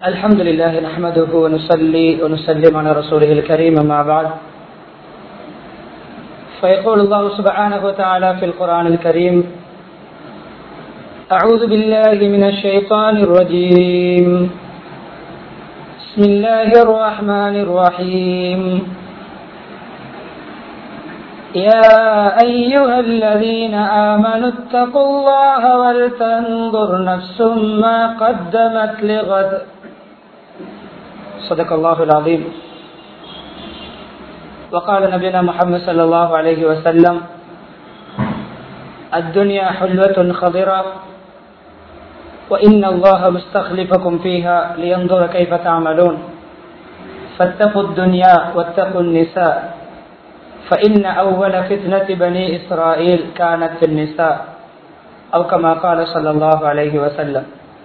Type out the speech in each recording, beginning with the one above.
الحمد لله نحمده ونصلي ونسلم على رسوله الكريم أما بعد فيقول الله سبحانه وتعالى في القرآن الكريم أعوذ بالله من الشيطان الرجيم بسم الله الرحمن الرحيم يا أيها الذين آمنوا اتقوا الله ولتنظر نفس ما قدمت لغد صدق الله العظيم وقال نبينا محمد صلى الله عليه وسلم الدنيا حلوة خضرة وإن الله مستخلفكم فيها لينظر كيف تعملون فاتقوا الدنيا واتقوا النساء فإن أول فتنة بني إسرائيل كانت في النساء أو كما قال صلى الله عليه وسلم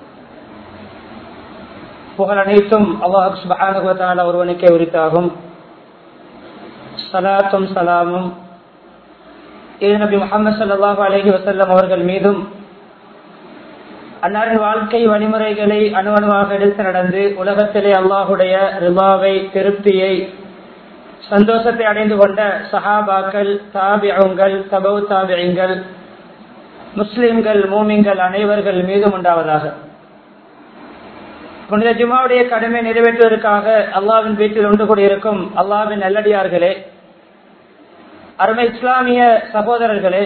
புகழ் அனைத்தும் அல்லாஹ் சுபஹானுவத்தால ஒருவனுக்கே உரித்தாகும் சலாத்தும் சலாமும் இது நபி முகமது சல்லாஹூ அலஹி வசல்லம் அவர்கள் மீதும் அன்னாரின் வாழ்க்கை வழிமுறைகளை அணுவணுவாக எடுத்து நடந்து உலகத்திலே அல்லாஹுடைய ரிபாவை திருப்தியை சந்தோஷத்தை அடைந்து கொண்ட சஹாபாக்கள் தாபியங்கள் தபவு தாபியங்கள் முஸ்லிம்கள் மூமிங்கள் அனைவர்கள் மீதும் உண்டாவதாக புனித ஜுமாவுடைய கடமை நிறைவேற்றுவதற்காக அல்லாவின் வீட்டில் ஒன்று கூடியிருக்கும் அல்லாவின் நல்லடியார்களே அருமை இஸ்லாமிய சகோதரர்களே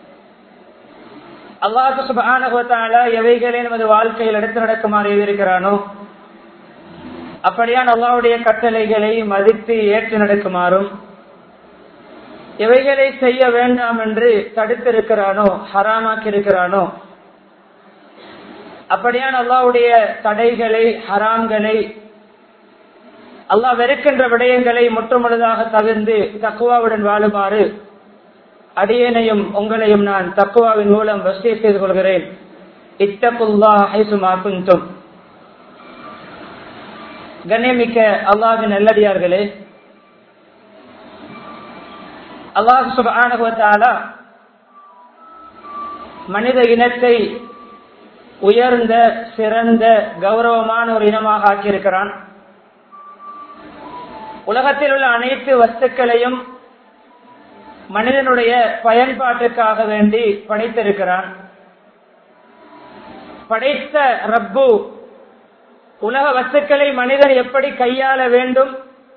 அல்லாஹு சுபான எவைகளே நமது வாழ்க்கையில் எடுத்து நடக்குமாறு எழுதியிருக்கிறானோ அப்படியான் அல்லாவுடைய கட்டளைகளை மதித்து ஏற்று நடக்குமாறும் எவைகளை செய்ய வேண்டாம் என்று தடுத்திருக்கிறானோ ஹராமாக்கி இருக்கிறானோ அப்படியான் அல்லாவுடைய தடைகளை ஹராம்களை அல்லாஹ் வெறுக்கின்ற விடயங்களை முற்றுமுழுதாக தவிர்ந்து தக்குவாவுடன் வாழுமாறு அடியனையும் உங்களையும் நான் தக்குவாவின் மூலம் வசதி செய்து கொள்கிறேன் இத்தகுல்லா ஹைசுமாக்கும் கண்ணியமிக்க அல்லாவின் நல்லடியார்களே அல்லாஹ் சுபானுவத்தாலா மனித இனத்தை உயர்ந்த சிறந்த கௌரவமான ஒரு இனமாக ஆக்கியிருக்கிறான் உலகத்தில் உள்ள அனைத்து வஸ்துக்களையும் மனிதனுடைய பயன்பாட்டுக்காக வேண்டி படைத்திருக்கிறான் படைத்த ரப்பு உலக வஸ்துக்களை மனிதன் எப்படி கையாள வேண்டும்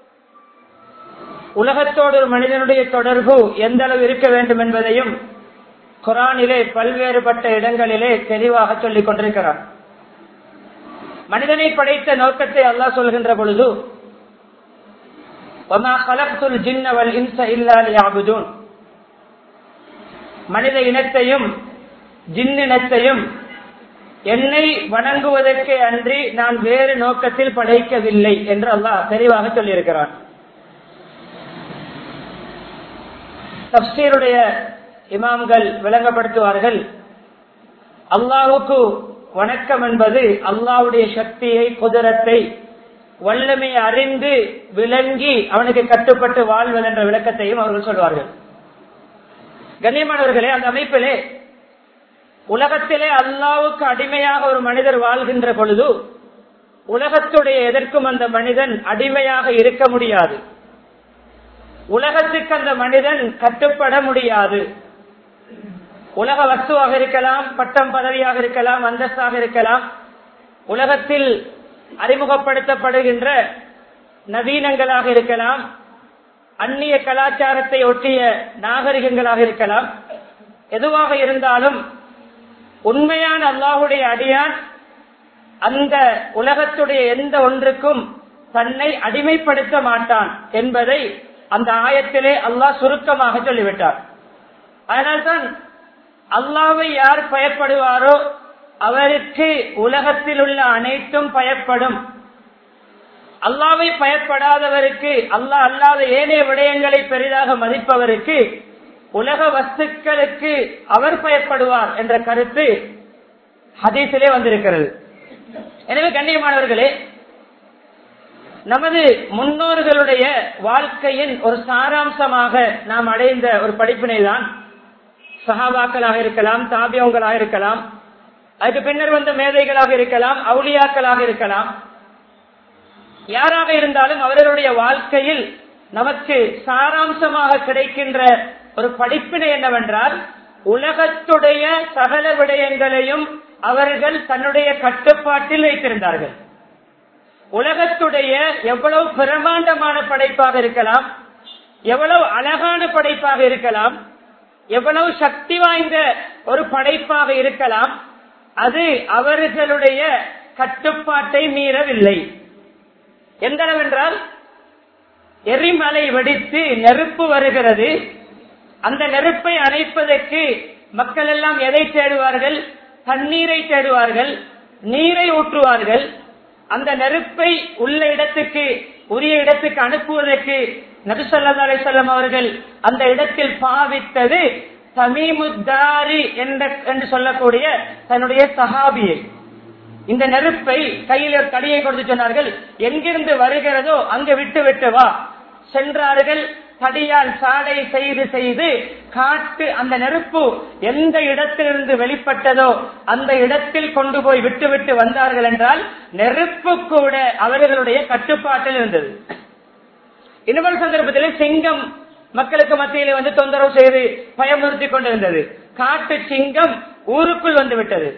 உலகத்தோடு ஒரு மனிதனுடைய தொடர்பு எந்த அளவு இருக்க வேண்டும் என்பதையும் குரானிலே பல்வேறுபட்ட இடங்களிலே தெளிவாக சொல்லிக் கொண்டிருக்கிறார் மனிதனை படைத்த நோக்கத்தை அல்லாஹ் சொல்கின்ற பொழுது மனித இனத்தையும் ஜின்னினத்தையும் என்னை வணங்குவதற்கு அன்றி நான் வேறு நோக்கத்தில் படைக்கவில்லை என்று அல்லாஹ் தெளிவாக சொல்லியிருக்கிறான் தப்சீருடைய இமாம்கள் விளங்கப்படுத்துவார்கள் அல்லாவுக்கு வணக்கம் என்பது அல்லாவுடைய சக்தியை குதிரத்தை வல்லமை அறிந்து விளங்கி அவனுக்கு கட்டுப்பட்டு வாழ்வது என்ற விளக்கத்தையும் அவர்கள் சொல்வார்கள் கண்ணியமானவர்களே அந்த அமைப்பிலே உலகத்திலே அல்லாவுக்கு அடிமையாக ஒரு மனிதர் வாழ்கின்ற பொழுது உலகத்துடைய எதற்கும் அந்த மனிதன் அடிமையாக இருக்க முடியாது உலகத்துக்கு அந்த மனிதன் கட்டுப்பட முடியாது உலக வஸ்துவாக இருக்கலாம் பட்டம் பதவியாக இருக்கலாம் அந்தஸ்தாக இருக்கலாம் உலகத்தில் அறிமுகப்படுத்தப்படுகின்ற நவீனங்களாக இருக்கலாம் அந்நிய கலாச்சாரத்தை ஒட்டிய நாகரிகங்களாக இருக்கலாம் எதுவாக இருந்தாலும் உண்மையான அல்லாஹுடைய அடியான் அந்த உலகத்துடைய எந்த ஒன்றுக்கும் தன்னை அடிமைப்படுத்த மாட்டான் என்பதை அந்த ஆயத்திலே அல்லாஹ் சுருக்கமாக சொல்லிவிட்டார் அதனால்தான் அல்லாவை யார் பயப்படுவாரோ அவருக்கு உலகத்தில் உள்ள அனைத்தும் பயப்படும் அல்லாவை பயப்படாதவருக்கு அல்லாஹ் அல்லாத ஏனைய விடயங்களை பெரிதாக மதிப்பவருக்கு உலக வஸ்துக்களுக்கு அவர் பயப்படுவார் என்ற கருத்து ஹதீஸிலே வந்திருக்கிறது எனவே கண்ணியமானவர்களே நமது முன்னோர்களுடைய வாழ்க்கையின் ஒரு சாராம்சமாக நாம் அடைந்த ஒரு படிப்பினை தான் சஹாபாக்களாக இருக்கலாம் தாபியவங்களாக இருக்கலாம் அதுக்கு பின்னர் வந்த மேதைகளாக இருக்கலாம் அவுளியாக்களாக இருக்கலாம் யாராக இருந்தாலும் அவர்களுடைய வாழ்க்கையில் நமக்கு சாராம்சமாக கிடைக்கின்ற ஒரு படிப்பினை என்னவென்றால் உலகத்துடைய சகல விடயங்களையும் அவர்கள் தன்னுடைய கட்டுப்பாட்டில் வைத்திருந்தார்கள் உலகத்துடைய எவ்வளவு பிரமாண்டமான படைப்பாக இருக்கலாம் எவ்வளவு அழகான படைப்பாக இருக்கலாம் எவ்வளவு சக்தி வாய்ந்த ஒரு படைப்பாக இருக்கலாம் அது அவர்களுடைய கட்டுப்பாட்டை மீறவில்லை எந்த அளவென்றால் எரிமலை வெடித்து நெருப்பு வருகிறது அந்த நெருப்பை அணைப்பதற்கு மக்கள் எல்லாம் எதை தேடுவார்கள் தண்ணீரை தேடுவார்கள் நீரை ஊற்றுவார்கள் அந்த நெருப்பை உள்ள இடத்துக்கு உரிய இடத்துக்கு அனுப்புவதற்கு நபிசல்லா அலிசல்லாம் அவர்கள் அந்த இடத்தில் பாவித்தது தமிமுத்தாரி என்ற என்று சொல்லக்கூடிய தன்னுடைய சஹாபியை இந்த நெருப்பை கையில் ஒரு கடியை கொடுத்து சொன்னார்கள் எங்கிருந்து வருகிறதோ அங்கு விட்டு விட்டு வா சென்றார்கள் தடியால் சாடை செய்து செய்து காட்டு அந்த நெருப்பு எந்த இடத்திலிருந்து வெளிப்பட்டதோ அந்த இடத்தில் கொண்டு போய் விட்டு விட்டு வந்தார்கள் என்றால் நெருப்பு கூட அவர்களுடைய கட்டுப்பாட்டில் இருந்தது இன்னொரு சந்தர்ப்பத்தில் சிங்கம் மக்களுக்கு மத்தியிலே வந்து தொந்தரவு செய்து பயமுறுத்தி கொண்டிருந்தது காட்டு சிங்கம் ஊருக்குள் வந்து விட்டது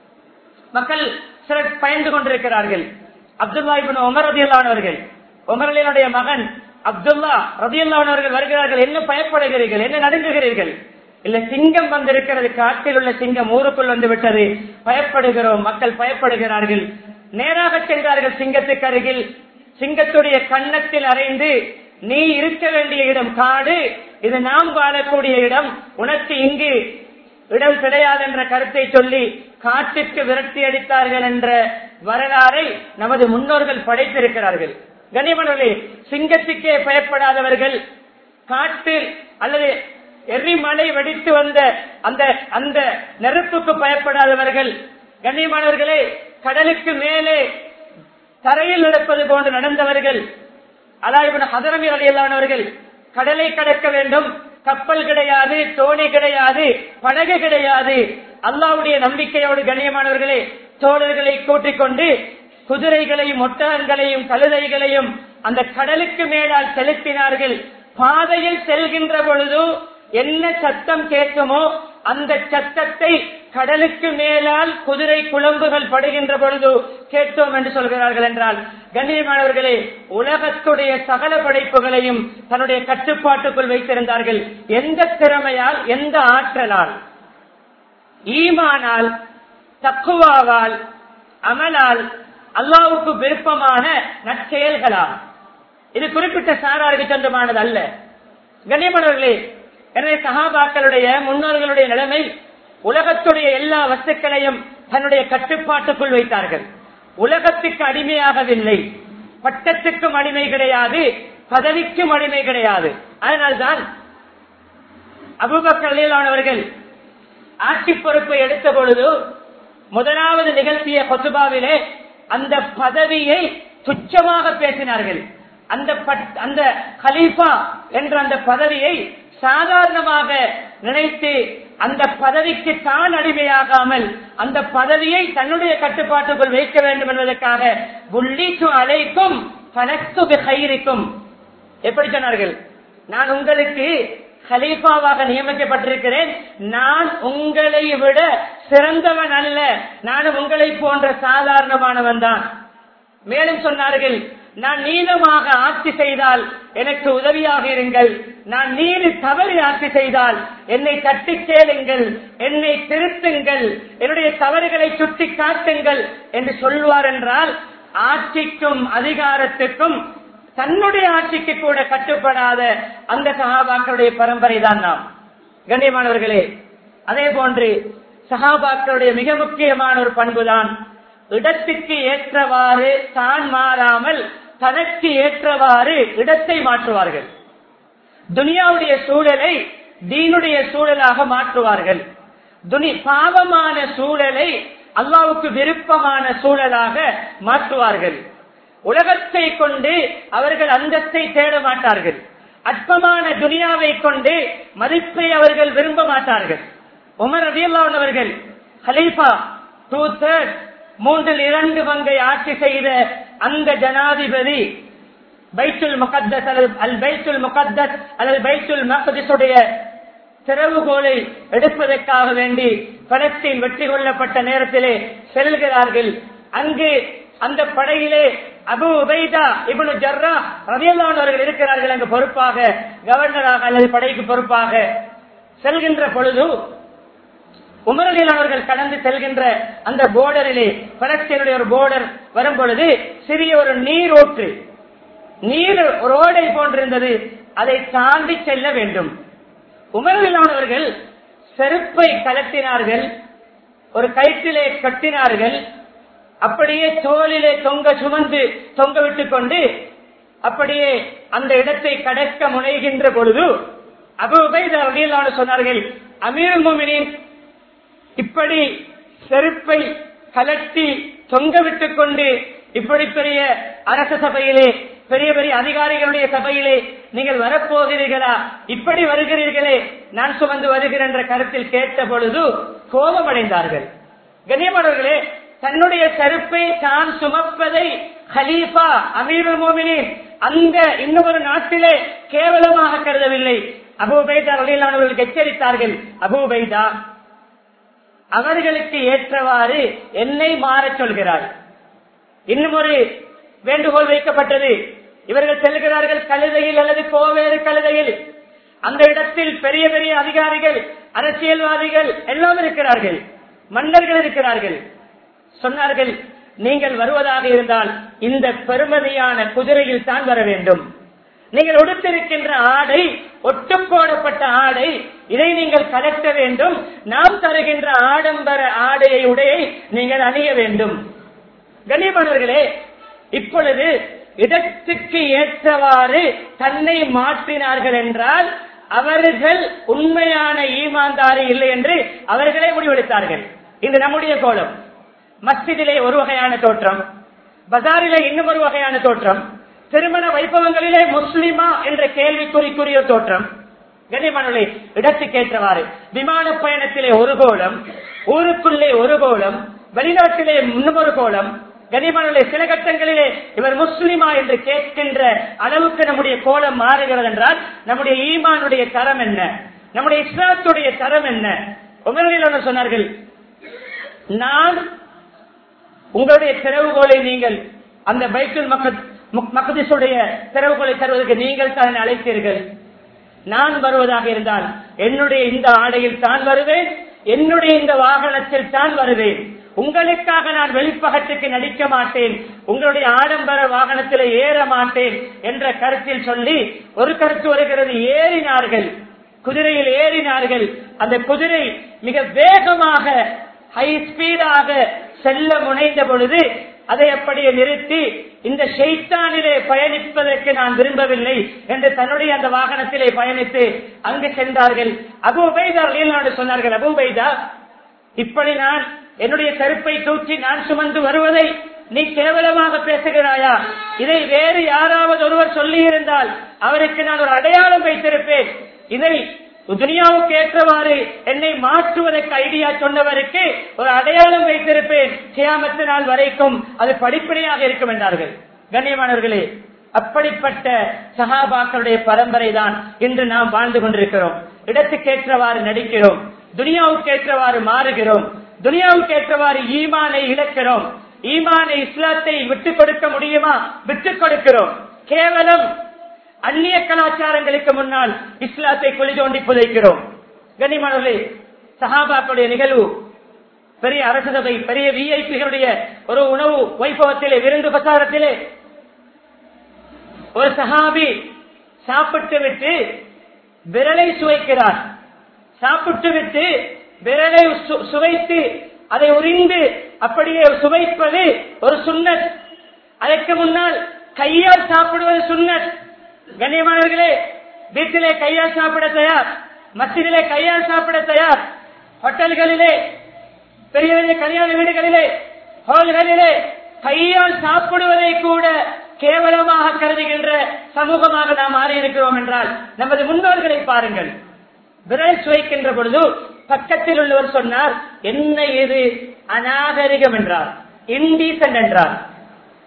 மக்கள் சிலர் பயந்து கொண்டிருக்கிறார்கள் அப்துல்லா இபின் உமர் ரதியல்லானவர்கள் உமரலினுடைய மகன் அப்துல்லா ரதியல்லானவர்கள் வருகிறார்கள் என்ன பயப்படுகிறீர்கள் என்ன நடுங்குகிறீர்கள் இல்ல சிங்கம் வந்திருக்கிறது காட்டில் உள்ள சிங்கம் ஊருக்குள் வந்து விட்டது பயப்படுகிறோம் மக்கள் பயப்படுகிறார்கள் நேராக சென்றார்கள் சிங்கத்துக்கு அருகில் சிங்கத்துடைய கன்னத்தில் அறைந்து நீ இருக்க வேண்டிய இடம் காடு இது நாம் வாழக்கூடிய இடம் உனக்கு இங்கு இடம் கிடையாது என்ற கருத்தை சொல்லி காட்டுக்கு விரட்டி அடித்தார்கள் என்ற வரலாறை நமது முன்னோர்கள் படைத்திருக்கிறார்கள் கனிமணர்களே சிங்கத்துக்கே பயப்படாதவர்கள் காட்டில் அல்லது எரிமலை வெடித்து வந்த அந்த அந்த நெருப்புக்கு பயப்படாதவர்கள் கண்ணியமானவர்களே கடலுக்கு மேலே தரையில் நடப்பது போன்று நடந்தவர்கள் அலாயிபின் ஹதரமி அலியல்லானவர்கள் கடலை கடக்க வேண்டும் கப்பல் கிடையாது தோணி கிடையாது படகு கிடையாது அல்லாவுடைய நம்பிக்கையோடு கண்ணியமானவர்களே தோழர்களை கூட்டிக் கொண்டு குதிரைகளையும் ஒட்டகங்களையும் கழுதைகளையும் அந்த கடலுக்கு மேலால் செலுத்தினார்கள் பாதையில் செல்கின்ற பொழுது என்ன சத்தம் கேட்குமோ அந்த சத்தத்தை கடலுக்கு மேலால் குதிரை குழம்புகள் படுகின்ற பொழுது கேட்டோம் என்று சொல்கிறார்கள் என்றால் கண்ணியமானவர்களே உலகத்துடைய சகல படைப்புகளையும் தன்னுடைய கட்டுப்பாட்டுக்குள் வைத்திருந்தார்கள் எந்த திறமையால் எந்த ஆற்றலால் ஈமானால் தக்குவாவால் அமலால் அல்லாவுக்கு விருப்பமான நற்செயல்களால் இது குறிப்பிட்ட சாராருக்கு சொந்தமானது அல்ல கண்ணியமானவர்களே எனவே சகாபாக்களுடைய முன்னோர்களுடைய நிலைமை உலகத்துடைய எல்லா வஸ்துக்களையும் தன்னுடைய கட்டுப்பாட்டுக்குள் வைத்தார்கள் உலகத்துக்கு அடிமையாகவில்லை பட்டத்துக்கும் அடிமை கிடையாது பதவிக்கும் அடிமை கிடையாது அதனால்தான் அபுபக்கர் ஆட்சி பொறுப்பை எடுத்த பொழுது முதலாவது நிகழ்த்திய கொசுபாவிலே அந்த பதவியை துச்சமாக பேசினார்கள் அந்த அந்த கலீஃபா என்ற அந்த பதவியை சாதாரணமாக நினைத்து அந்த பதவிக்கு தான் அடிமையாகாமல் அந்த பதவியை தன்னுடைய கட்டுப்பாட்டுக்குள் வைக்க வேண்டும் என்பதற்காக புள்ளிக்கு அழைக்கும் பனத்து கயிறுக்கும் எப்படி சொன்னார்கள் நான் உங்களுக்கு கலீஃபாவாக நியமிக்கப்பட்டிருக்கிறேன் நான் உங்களை விட சிறந்தவன் அல்ல நானும் உங்களை போன்ற சாதாரணமானவன் தான் மேலும் சொன்னார்கள் நான் நீளமாக ஆட்சி செய்தால் எனக்கு உதவியாக இருங்கள் நான் நீதி தவறி ஆட்சி செய்தால் என்னை தட்டி கேளுங்கள் என்னை திருத்துங்கள் என்னுடைய தவறுகளை சுட்டி காட்டுங்கள் என்று சொல்வார் என்றால் ஆட்சிக்கும் அதிகாரத்துக்கும் தன்னுடைய ஆட்சிக்கு கூட கட்டுப்படாத அந்த சகாபாக்களுடைய பரம்பரை தான் நாம் கண்ணியமானவர்களே அதே போன்று சகாபாக்களுடைய மிக முக்கியமான ஒரு பண்புதான் இடத்துக்கு ஏற்றவாறு தான் மாறாமல் தனக்கு ஏற்றவாறு இடத்தை மாற்றுவார்கள் துனியாவுடைய சூழலை தீனுடைய சூழலாக மாற்றுவார்கள் துனி பாவமான சூழலை அல்லாவுக்கு விருப்பமான சூழலாக மாற்றுவார்கள் உலகத்தை கொண்டு அவர்கள் அந்தஸ்தை தேட மாட்டார்கள் அற்பமான துனியாவை கொண்டு மதிப்பை அவர்கள் விரும்ப மாட்டார்கள் உமர் ரதியல்லான் அவர்கள் ஹலீஃபா டூ தேர்ட் மூன்றில் இரண்டு பங்கை ஆட்சி செய்த அந்த ஜனாதிபதி பைத்துல் முகத்தஸ் அல்லது அல் பைத்துல் முகத்தஸ் அல்லது பைத்துல் மகதிசுடைய திறவுகோலை எடுப்பதற்காக வேண்டி பலஸ்தீன் வெற்றி கொள்ளப்பட்ட நேரத்திலே செல்கிறார்கள் அங்கு அந்த படையிலே அபு உபைதா இபுனு ஜர்ரா ரவியல்லானவர்கள் இருக்கிறார்கள் அங்கு பொறுப்பாக கவர்னராக அல்லது படைக்கு பொறுப்பாக செல்கின்ற பொழுது உமரலில் அவர்கள் கடந்து செல்கின்ற அந்த போர்டரிலே பலஸ்தீனுடைய ஒரு போர்டர் வரும் பொழுது சிறிய ஒரு நீரோற்று நீர் ஒரு ஓடை போன்றிருந்தது அதை தாண்டி செல்ல வேண்டும் உமரவில்லானவர்கள் செருப்பை கலத்தினார்கள் ஒரு கயிற்றிலே கட்டினார்கள் அப்படியே தோளிலே தொங்க சுமந்து தொங்க விட்டுக் கொண்டு அப்படியே அந்த இடத்தை கடக்க முனைகின்ற பொழுது அபுபைதான சொன்னார்கள் அமீர் மோமினின் இப்படி செருப்பை கலட்டி தொங்க விட்டுக் கொண்டு இப்படி பெரிய அரச சபையிலே பெரிய பெரிய அதிகாரிகளுடைய சபையிலே நீங்கள் வரப்போகிறீர்களா இப்படி வருகிறீர்களே நான் சுமந்து வருகிறேன் என்ற கருத்தில் கேட்ட பொழுது கோபமடைந்தார்கள் கண்ணியமானவர்களே தன்னுடைய செருப்பை தான் சுமப்பதை ஹலீஃபா அமீருல் மோமினின் அந்த இன்னும் ஒரு நாட்டிலே கேவலமாக கருதவில்லை அபூபைதா அவர்களுக்கு எச்சரித்தார்கள் அபூபைதா அவர்களுக்கு ஏற்றவாறு என்னை மாறச் சொல்கிறார் இன்னும் ஒரு வேண்டுகோள் வைக்கப்பட்டது இவர்கள் செல்கிறார்கள் கழுதையில் அல்லது கோவேறு கழுதையில் அந்த இடத்தில் பெரிய பெரிய அதிகாரிகள் அரசியல்வாதிகள் எல்லாம் இருக்கிறார்கள் மன்னர்கள் இருக்கிறார்கள் சொன்னார்கள் நீங்கள் வருவதாக இருந்தால் இந்த பெருமதியான குதிரையில் தான் வர வேண்டும் நீங்கள் உடுத்திருக்கின்ற ஆடை ஒட்டு போடப்பட்ட ஆடை இதை நீங்கள் கலக்க வேண்டும் நாம் தருகின்ற ஆடம்பர ஆடையை உடையை நீங்கள் அணிய வேண்டும் கண்ணியமானவர்களே இப்பொழுது இடத்துக்கு ஏற்றவாறு தன்னை மாற்றினார்கள் என்றால் அவர்கள் உண்மையான ஈமான்தாரி இல்லை என்று அவர்களே முடிவெடுத்தார்கள் இது நம்முடைய கோலம் மஸ்ஜிதிலே ஒரு வகையான தோற்றம் பஜாரிலே இன்னும் ஒரு வகையான தோற்றம் திருமண வைபவங்களிலே முஸ்லிமா என்ற கேள்விக்குறிக்குரிய தோற்றம் கண்ணியமானவர்களே இடத்துக்கேற்றவாறு விமான பயணத்திலே ஒரு கோலம் ஊருக்குள்ளே ஒரு கோலம் வெளிநாட்டிலே இன்னும் ஒரு கோலம் கனிமணலை சில கட்டங்களிலே இவர் முஸ்லிமா என்று கேட்கின்ற அளவுக்கு நம்முடைய கோலம் மாறுகிறது என்றால் நம்முடைய ஈமானுடைய தரம் என்ன நம்முடைய இஸ்லாத்துடைய தரம் என்ன உமரில் சொன்னார்கள் நான் உங்களுடைய திறவுகோலை நீங்கள் அந்த பைக்குல் மக்கதிசுடைய திறவுகோலை தருவதற்கு நீங்கள் தான் அழைத்தீர்கள் நான் வருவதாக இருந்தால் என்னுடைய இந்த ஆடையில் தான் வருவேன் என்னுடைய இந்த வாகனத்தில் தான் வருவேன் உங்களுக்காக நான் வெளிப்பகத்துக்கு நடிக்க மாட்டேன் உங்களுடைய ஆடம்பர வாகனத்தில் ஏற மாட்டேன் என்ற கருத்தில் சொல்லி ஒரு கருத்து வருகிறது ஏறினார்கள் குதிரையில் ஏறினார்கள் அந்த குதிரை மிக வேகமாக ஹை ஸ்பீடாக செல்ல முனைந்த பொழுது அதை அப்படியே நிறுத்தி இந்த ஷெய்தானிலே பயணிப்பதற்கு நான் விரும்பவில்லை என்று தன்னுடைய அந்த வாகனத்திலே பயணித்து அங்கு சென்றார்கள் அபுபைதா சொன்னார்கள் அபுபைதா இப்படி நான் என்னுடைய கருப்பை தூக்கி நான் சுமந்து வருவதை நீ கேவலமாக பேசுகிறாயா இதை வேறு யாராவது ஒருவர் சொல்லி இருந்தால் அவருக்கு நான் ஒரு அடையாளம் வைத்திருப்பேன் இதை துனியாவுக்கு ஏற்றவாறு என்னை மாற்றுவதற்கு ஐடியா சொன்னவருக்கு ஒரு அடையாளம் வைத்திருப்பேன் கியாமத்து நாள் வரைக்கும் அது படிப்படியாக இருக்கும் என்றார்கள் கண்ணியமானவர்களே அப்படிப்பட்ட சகாபாக்களுடைய பரம்பரை தான் இன்று நாம் வாழ்ந்து கொண்டிருக்கிறோம் இடத்துக்கேற்றவாறு நடிக்கிறோம் துனியாவுக்கு ஏற்றவாறு மாறுகிறோம் துனியாவுக்கு ஏற்றவாறு ஈமானை இழக்கிறோம் ஈமானை இஸ்லாத்தை விட்டுக் கொடுக்க முடியுமா விட்டுக் கொடுக்கிறோம் கேவலம் அந்நிய கலாச்சாரங்களுக்கு முன்னால் இஸ்லாத்தை குழி தோண்டி புதைக்கிறோம் கனிமணர்களே சஹாபாக்களுடைய நிகழ்வு பெரிய அரசு சபை பெரிய விஐபிகளுடைய ஒரு உணவு வைபவத்திலே விருந்து பிரசாரத்திலே ஒரு சஹாபி சாப்பிட்டு விட்டு விரலை சுவைக்கிறார் சாப்பிட்டு விட்டு விரலை சுவைத்து அதை உறிந்து அப்படியே சுவைப்பது ஒரு சுண்ணத் அதற்கு முன்னால் கையால் சாப்பிடுவது சுண்ணத் கண்ணியமானவர்களே வீட்டிலே கையால் சாப்பிட தயார் மசிதிலே கையால் சாப்பிட தயார் ஹோட்டல்களிலே பெரிய பெரிய கல்யாண வீடுகளிலே ஹோல்களிலே கையால் சாப்பிடுவதை கூட கேவலமாக கருதுகின்ற சமூகமாக நாம் மாறி இருக்கிறோம் என்றால் நமது முன்னோர்களை பாருங்கள் விரல் சுவைக்கின்ற பொழுது பக்கத்தில் உள்ளவர் சொன்னார் என்ன இது அநாகரிகம் என்றார் இன்டீசன்ட் என்றார்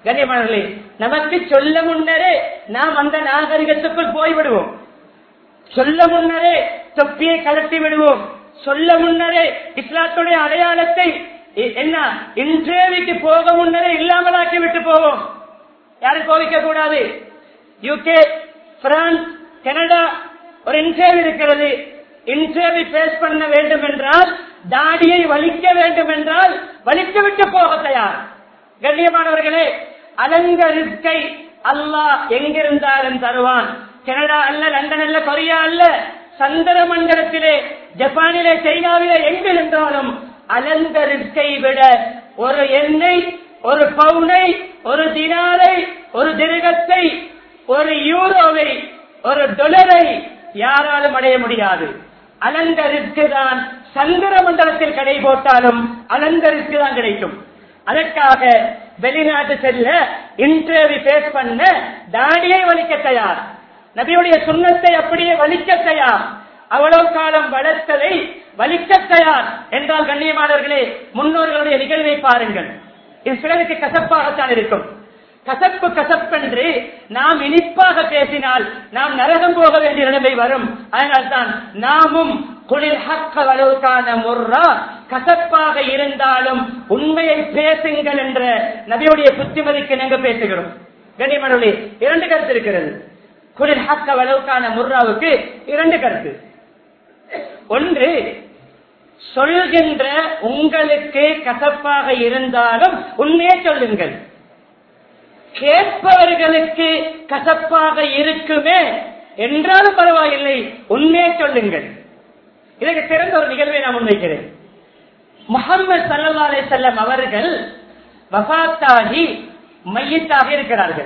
கண்ணியமானவர்களே நமக்கு சொல்ல முன்னரே நாம் அந்த நாகரிகத்துக்குள் போய்விடுவோம் சொல்ல முன்னரே தொப்பியை கலட்டி விடுவோம் சொல்ல முன்னரே இஸ்லாத்துடைய அடையாளத்தை இ- என்ன இன்டர்வியூக்கு போக முன்னரே இல்லாமலாக்கி விட்டு போவோம் யாரும் கோவிக்க கூடாது யூகே பிரான்ஸ் கனடா ஒரு இன்டர்வியூ இருக்கிறது இன்டர்வியூ பேஸ் பண்ண வேண்டும் என்றால் தாடியை வலிக்க வேண்டும் என்றால் வலிக்க விட்டு போக தயார் கண்ணியமானவர்களே அலங்க ரிஸ்கை அல்லாஹ் எங்கிருந்தாலும் தருவான் கனடா அல்ல லண்டன் அல்ல கொரியா அல்ல சந்திர மண்டலத்திலே ஜப்பானிலே சைனாவிலே எங்கிருந்தாலும் அலந்த ரிஸ்கை விட ஒரு எண்ணெய் ஒரு பவுனை ஒரு தினாரை ஒரு திருகத்தை ஒரு யூரோவை ஒரு டொலரை யாராலும் அடைய முடியாது அலந்த ரிஸ்க் தான் சந்திர மண்டலத்தில் கடை போட்டாலும் அலந்த ரிஸ்க் தான் கிடைக்கும் அதற்காக வெளிநாட்டு செல்ல இன்டர்வியூ பேஸ் பண்ண தாடியை வலிக்க தயார் நபியுடைய சுண்ணத்தை அப்படியே வலிக்க தயார் அவ்வளவு காலம் வளர்த்ததை வலிக்க தயார் என்றால் கண்ணியமானவர்களே முன்னோர்களுடைய நிகழ்வை பாருங்கள் இது சிலருக்கு கசப்பாகத்தான் இருக்கும் கசப்பு கசப்பென்று நாம் இனிப்பாக பேசினால் நாம் நரகம் போக வேண்டிய நிலைமை வரும் அதனால்தான் நாமும் குளிர் ஹக்க அளவுக்கான முர்ரா கசப்பாக இருந்தாலும் உண்மையை பேசுங்கள் என்ற நபியுடைய புத்திமதிக்கு நாங்க பேசுகிறோம் கண்ணியமானவர்களே இரண்டு கருத்து இருக்கிறது குளிர் ஹக்க அளவுக்கான முர்ராவுக்கு இரண்டு கருத்து ஒன்று சொல்கின்ற உங்களுக்கு கசப்பாக இருந்தாலும் உண்மையை சொல்லுங்கள் கேட்பவர்களுக்கு கசப்பாக இருக்குமே என்றாலும் பரவாயில்லை உண்மையை சொல்லுங்கள் இதற்கு சிறந்த ஒரு நிகழ்வை நான் முன்வைக்கிறேன் முகமது சல்லா அலி செல்லம் அவர்கள் வபாத்தாகி மையத்தாக இருக்கிறார்கள்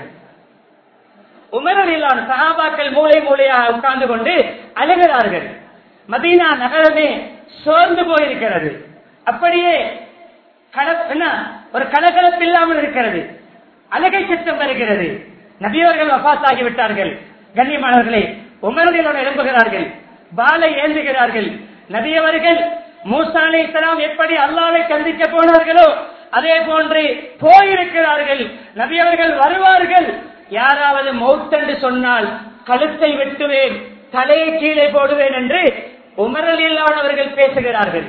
உமரிலான சகாபாக்கள் மூளை மூளையாக உட்கார்ந்து கொண்டு அழுகிறார்கள் மதீனா நகரமே சோர்ந்து போயிருக்கிறது அப்படியே கல- என்ன ஒரு கலகலப்பு இல்லாமல் இருக்கிறது அழகை சித்தம் வருகிறது நபியவர்கள் வபாஸ் ஆகிவிட்டார்கள் கண்ணியமானவர்களே உமரடியோடு எழும்புகிறார்கள் பாலை ஏந்துகிறார்கள் நபியவர்கள் மூசா அலைஹிஸ்ஸலாம் எப்படி அல்லாவை சந்திக்க போனார்களோ அதே போன்று போயிருக்கிறார்கள் நபியவர்கள் வருவார்கள் யாராவது மௌத்தென்று சொன்னால் கழுத்தை வெட்டுவேன் தலையை கீழே போடுவேன் என்று உமரலில்லானவர்கள் பேசுகிறார்கள்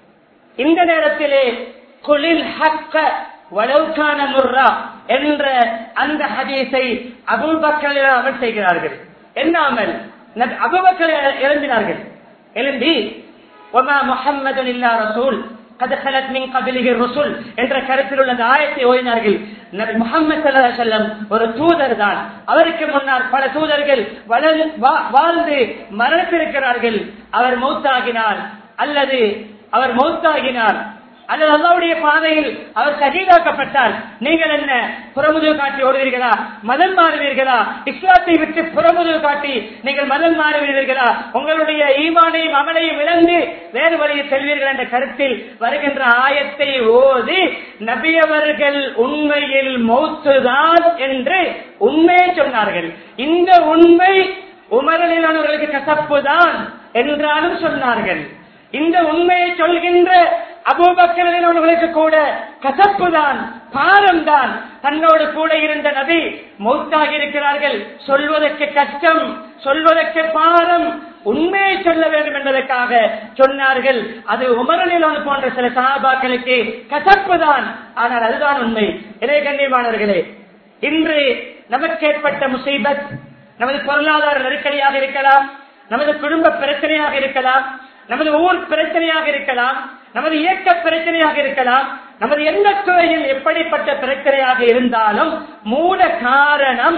இந்த நேரத்திலே குளில் ஹக்க வளவுக்கான முர்ரா என்ற அந்த ஹதீஸை அபுபக்கர் அவர் செய்கிறார்கள் என்ன அமல் நபி அபுபக்கர் எழுந்தினார்கள் எழுந்தி ஒமா முஹம்மது இல்லா ரசூல் قد خلت من قبله الرسل என்ற கருத்தில் உள்ள அந்த ஆயத்தை ஓதினார்கள் நபி முஹம்மது ஸல்லல்லாஹு அலைஹி வஸல்லம் ஒரு தூதர் தான் அவருக்கு முன்னால் பல தூதர்கள் வளர்- வா- வாழ்ந்து மரணித்திருக்கிறார்கள் அவர் மௌத்தாகினார் அல்லது அவர் மௌத்தாகினார் அல்லது அல்லாவுடைய பாதையில் அவர் சகிதாக்கப்பட்டால் நீங்கள் என்ன புறமுதுகு காட்டி ஓடுவீர்களா மதம் மாறுவீர்களா இஸ்லாத்தை விட்டு புறமுதுகு காட்டி நீங்கள் மதம் மாறுவீர்களா உங்களுடைய ஈமானையும் அமலையும் இழந்து வேறு வழியில் செல்வீர்கள் என்ற கருத்தில் வருகின்ற ஆயத்தை ஓதி நபியவர்கள் உண்மையில் மௌத்துதான் என்று உண்மையை சொன்னார்கள் இந்த உண்மை உமரலிலானவர்களுக்கு கசப்பு தான் என்றாலும் சொன்னார்கள் இந்த உண்மையை சொல்கின்ற அபூபக்கரர்களுக்கு கூட கசப்பு தான் பாரம் தான் தன்னோடு கூட இருந்த நபி மௌத்தாகி இருக்கிறார்கள் சொல்வதற்கு கஷ்டம் சொல்வதற்கு பாரம் உண்மையை சொல்ல வேண்டும் என்பதற்காக சொன்னார்கள் அது உமரலிலோன் போன்ற சில சகாபாக்களுக்கு கசப்பு தான் ஆனால் அதுதான் உண்மை இளைய கண்ணியமானவர்களே இன்று நமக்கு ஏற்பட்ட முசீபத் நமது பொருளாதார நெருக்கடியாக இருக்கலாம் நமது குடும்ப பிரச்சனையாக இருக்கலாம் நமது ஊர் பிரச்சனையாக இருக்கலாம் நமது இயக்க பிரச்சனையாக இருக்கலாம் நமது எந்த துறையில் எப்படிப்பட்ட பிரச்சனையாக இருந்தாலும் மூல காரணம்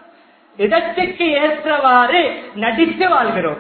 இடத்துக்கு ஏற்றவாறு நடித்து வாழ்கிறோம்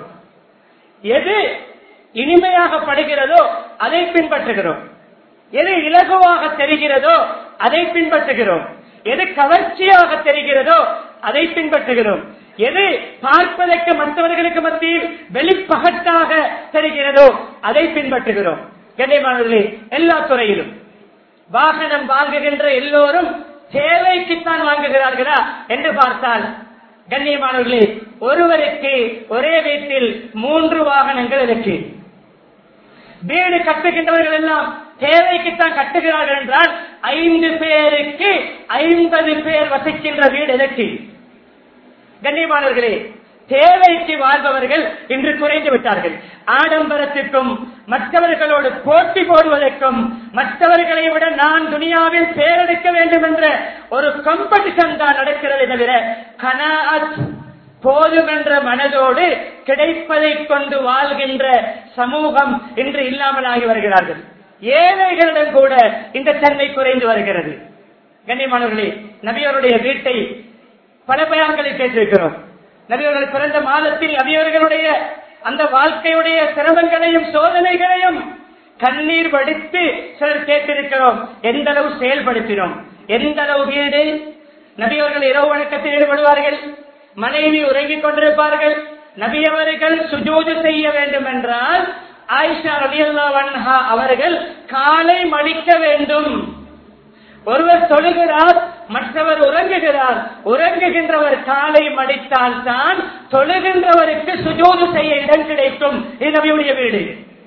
எது இனிமையாக படுகிறதோ அதை பின்பற்றுகிறோம் எது இலகுவாக தெரிகிறதோ அதை பின்பற்றுகிறோம் எது கவர்ச்சியாக தெரிகிறதோ அதை பின்பற்றுகிறோம் எது பார்ப்பதற்கு மற்றவர்களுக்கு மத்தியில் வெளிப்பகட்டாக தெரிகிறதோ அதை பின்பற்றுகிறோம் கண்ணியமானவர்களே எல்லா துறையிலும் வாகனம் வாங்குகின்ற எல்லோரும் தேவைக்குத்தான் வாங்குகிறார்களா என்று பார்த்தால் கண்ணியமானவர்களே ஒருவருக்கு ஒரே வீட்டில் மூன்று வாகனங்கள் இருக்கு வீடு கட்டுகின்றவர்கள் எல்லாம் தேவைக்குத்தான் கட்டுகிறார்கள் என்றால் ஐந்து பேருக்கு ஐம்பது பேர் வசிக்கின்ற வீடு எதற்கு கண்ணியமானவர்களே தேவைக்கு வாழ்பவர்கள் இன்று குறைந்து விட்டார்கள் ஆடம்பரத்திற்கும் மற்றவர்களோடு போட்டி போடுவதற்கும் மற்றவர்களை விட நான் துனியாவில் பேரெடுக்க வேண்டும் என்ற ஒரு காம்படிஷன் தான் நடக்கிறது தவிர கனாத் போதும் என்ற மனதோடு கிடைப்பதை கொண்டு வாழ்கின்ற சமூகம் இன்று இல்லாமல் ஆகி வருகிறார்கள் ஏழைகளிடம் கூட இந்த தன்மை குறைந்து வருகிறது கண்ணியமானவர்களே நபியவருடைய வீட்டை பல பயான்களை கேட்டிருக்கிறோம் நபியவர்கள் பிறந்த மாதத்தில் நபியவர்களுடைய அந்த வாழ்க்கையுடைய சிரமங்களையும் சோதனைகளையும் கண்ணீர் வடித்து சிலர் கேட்டிருக்கிறோம் எந்த அளவு செயல்படுத்தினோம் எந்த அளவு வீடு நபியவர்கள் இரவு வணக்கத்தில் ஈடுபடுவார்கள் மனைவி உறங்கிக் கொண்டிருப்பார்கள் நபியவர்கள் சுஜூது செய்ய வேண்டும் என்றால் ஆயிஷா ரலியல்லா வன்ஹா அவர்கள் காலை மடிக்க வேண்டும் ஒருவர் தொழுகிறார் மற்றவர் உறங்குகிறார் உறங்குகின்றவர் காலை மடித்தால் தான் தொழுகின்றவருக்கு சுஜூது செய்ய இடம் கிடைக்கும் இது நபியுடைய வீடு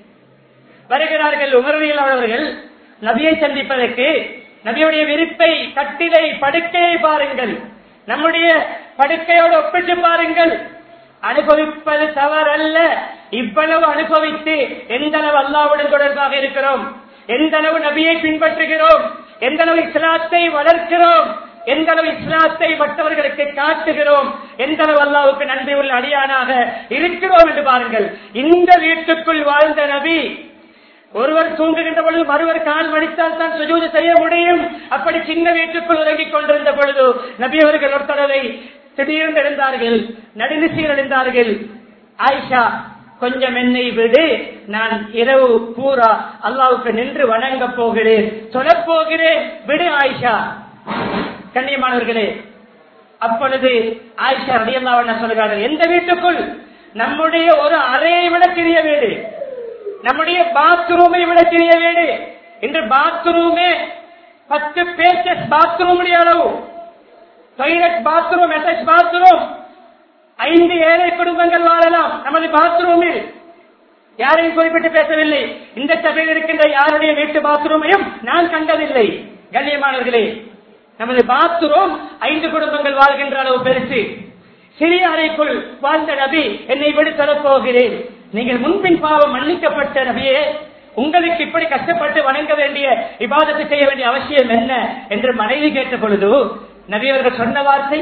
வருகிறார்கள் உமரவியல் அவர்கள் நபியை சந்திப்பதற்கு நபியுடைய விரிப்பை கட்டிலை படுக்கையை பாருங்கள் நம்முடைய படுக்கையோடு ஒப்பிட்டு பாருங்கள் அனுபவிப்பது தவறல்ல இவ்வளவு அனுபவித்து எந்த அளவு அல்லாவுடன் தொடர்பாக இருக்கிறோம் எந்த அளவு நபியை பின்பற்றுகிறோம் எந்த அளவு இஸ்லாத்தை வளர்க்கிறோம் எந்த அளவு இஸ்லாத்தை மற்றவர்களுக்கு காட்டுகிறோம் எந்த அளவு அல்லாவுக்கு நன்றி உள்ள அடியானாக இருக்கிறோம் என்று பாருங்கள் இந்த வீட்டுக்குள் வாழ்ந்த நபி ஒருவர் தூங்குகின்ற பொழுது மறுவர் கால் மடித்தால் தான் சுஜூது செய்ய முடியும் அப்படி சின்ன வீட்டுக்குள் உறங்கிக் கொண்டிருந்த பொழுது நபி அவர்கள் ஒரு தடவை திடீர்ந்து எழுந்தார்கள் நடுநிசையில் எழுந்தார்கள் ஆயிஷா கொஞ்சம் என்னை விடு நான் இரவு பூரா அல்லாவுக்கு நின்று வணங்க போகிறேன் சொல்லப் போகிறேன் விடு ஆயிஷா கண்ணியமானவர்களே அப்பொழுது ஆயிஷா ரடியல்லாவண்ணா சொல்கிறார்கள் எந்த வீட்டுக்குள் நம்முடைய ஒரு அறையை விட சிறிய வீடு நம்முடைய பாத்ரூமை விட சிறிய வீடு இன்று பாத்ரூமே பத்து பேச்சஸ் பாத்ரூம் அளவு டாய்லெட் பாத்ரூம் எஸ்எஸ் பாத்ரூம் ஐந்து ஏழை குடும்பங்கள் வாழலாம் நமது பாத்ரூமில் யாரையும் குறிப்பிட்டு பேசவில்லை இந்த சபையில் இருக்கின்ற யாருடைய வீட்டு பாத்ரூமையும் நான் கண்டதில்லை கண்ணியமானவர்களே நமது பாத்ரூம் ஐந்து குடும்பங்கள் வாழ்கின்ற அளவு பெருசு சிறிய அறைக்குள் வாழ்ந்த நபி என்னை விடு போகிறேன் நீங்கள் முன்பின் பாவம் மன்னிக்கப்பட்ட நபியே உங்களுக்கு இப்படி கஷ்டப்பட்டு வணங்க வேண்டிய விவாதத்தை செய்ய வேண்டிய அவசியம் என்ன என்று மனைவி கேட்ட பொழுது நபியவர்கள் சொன்ன வார்த்தை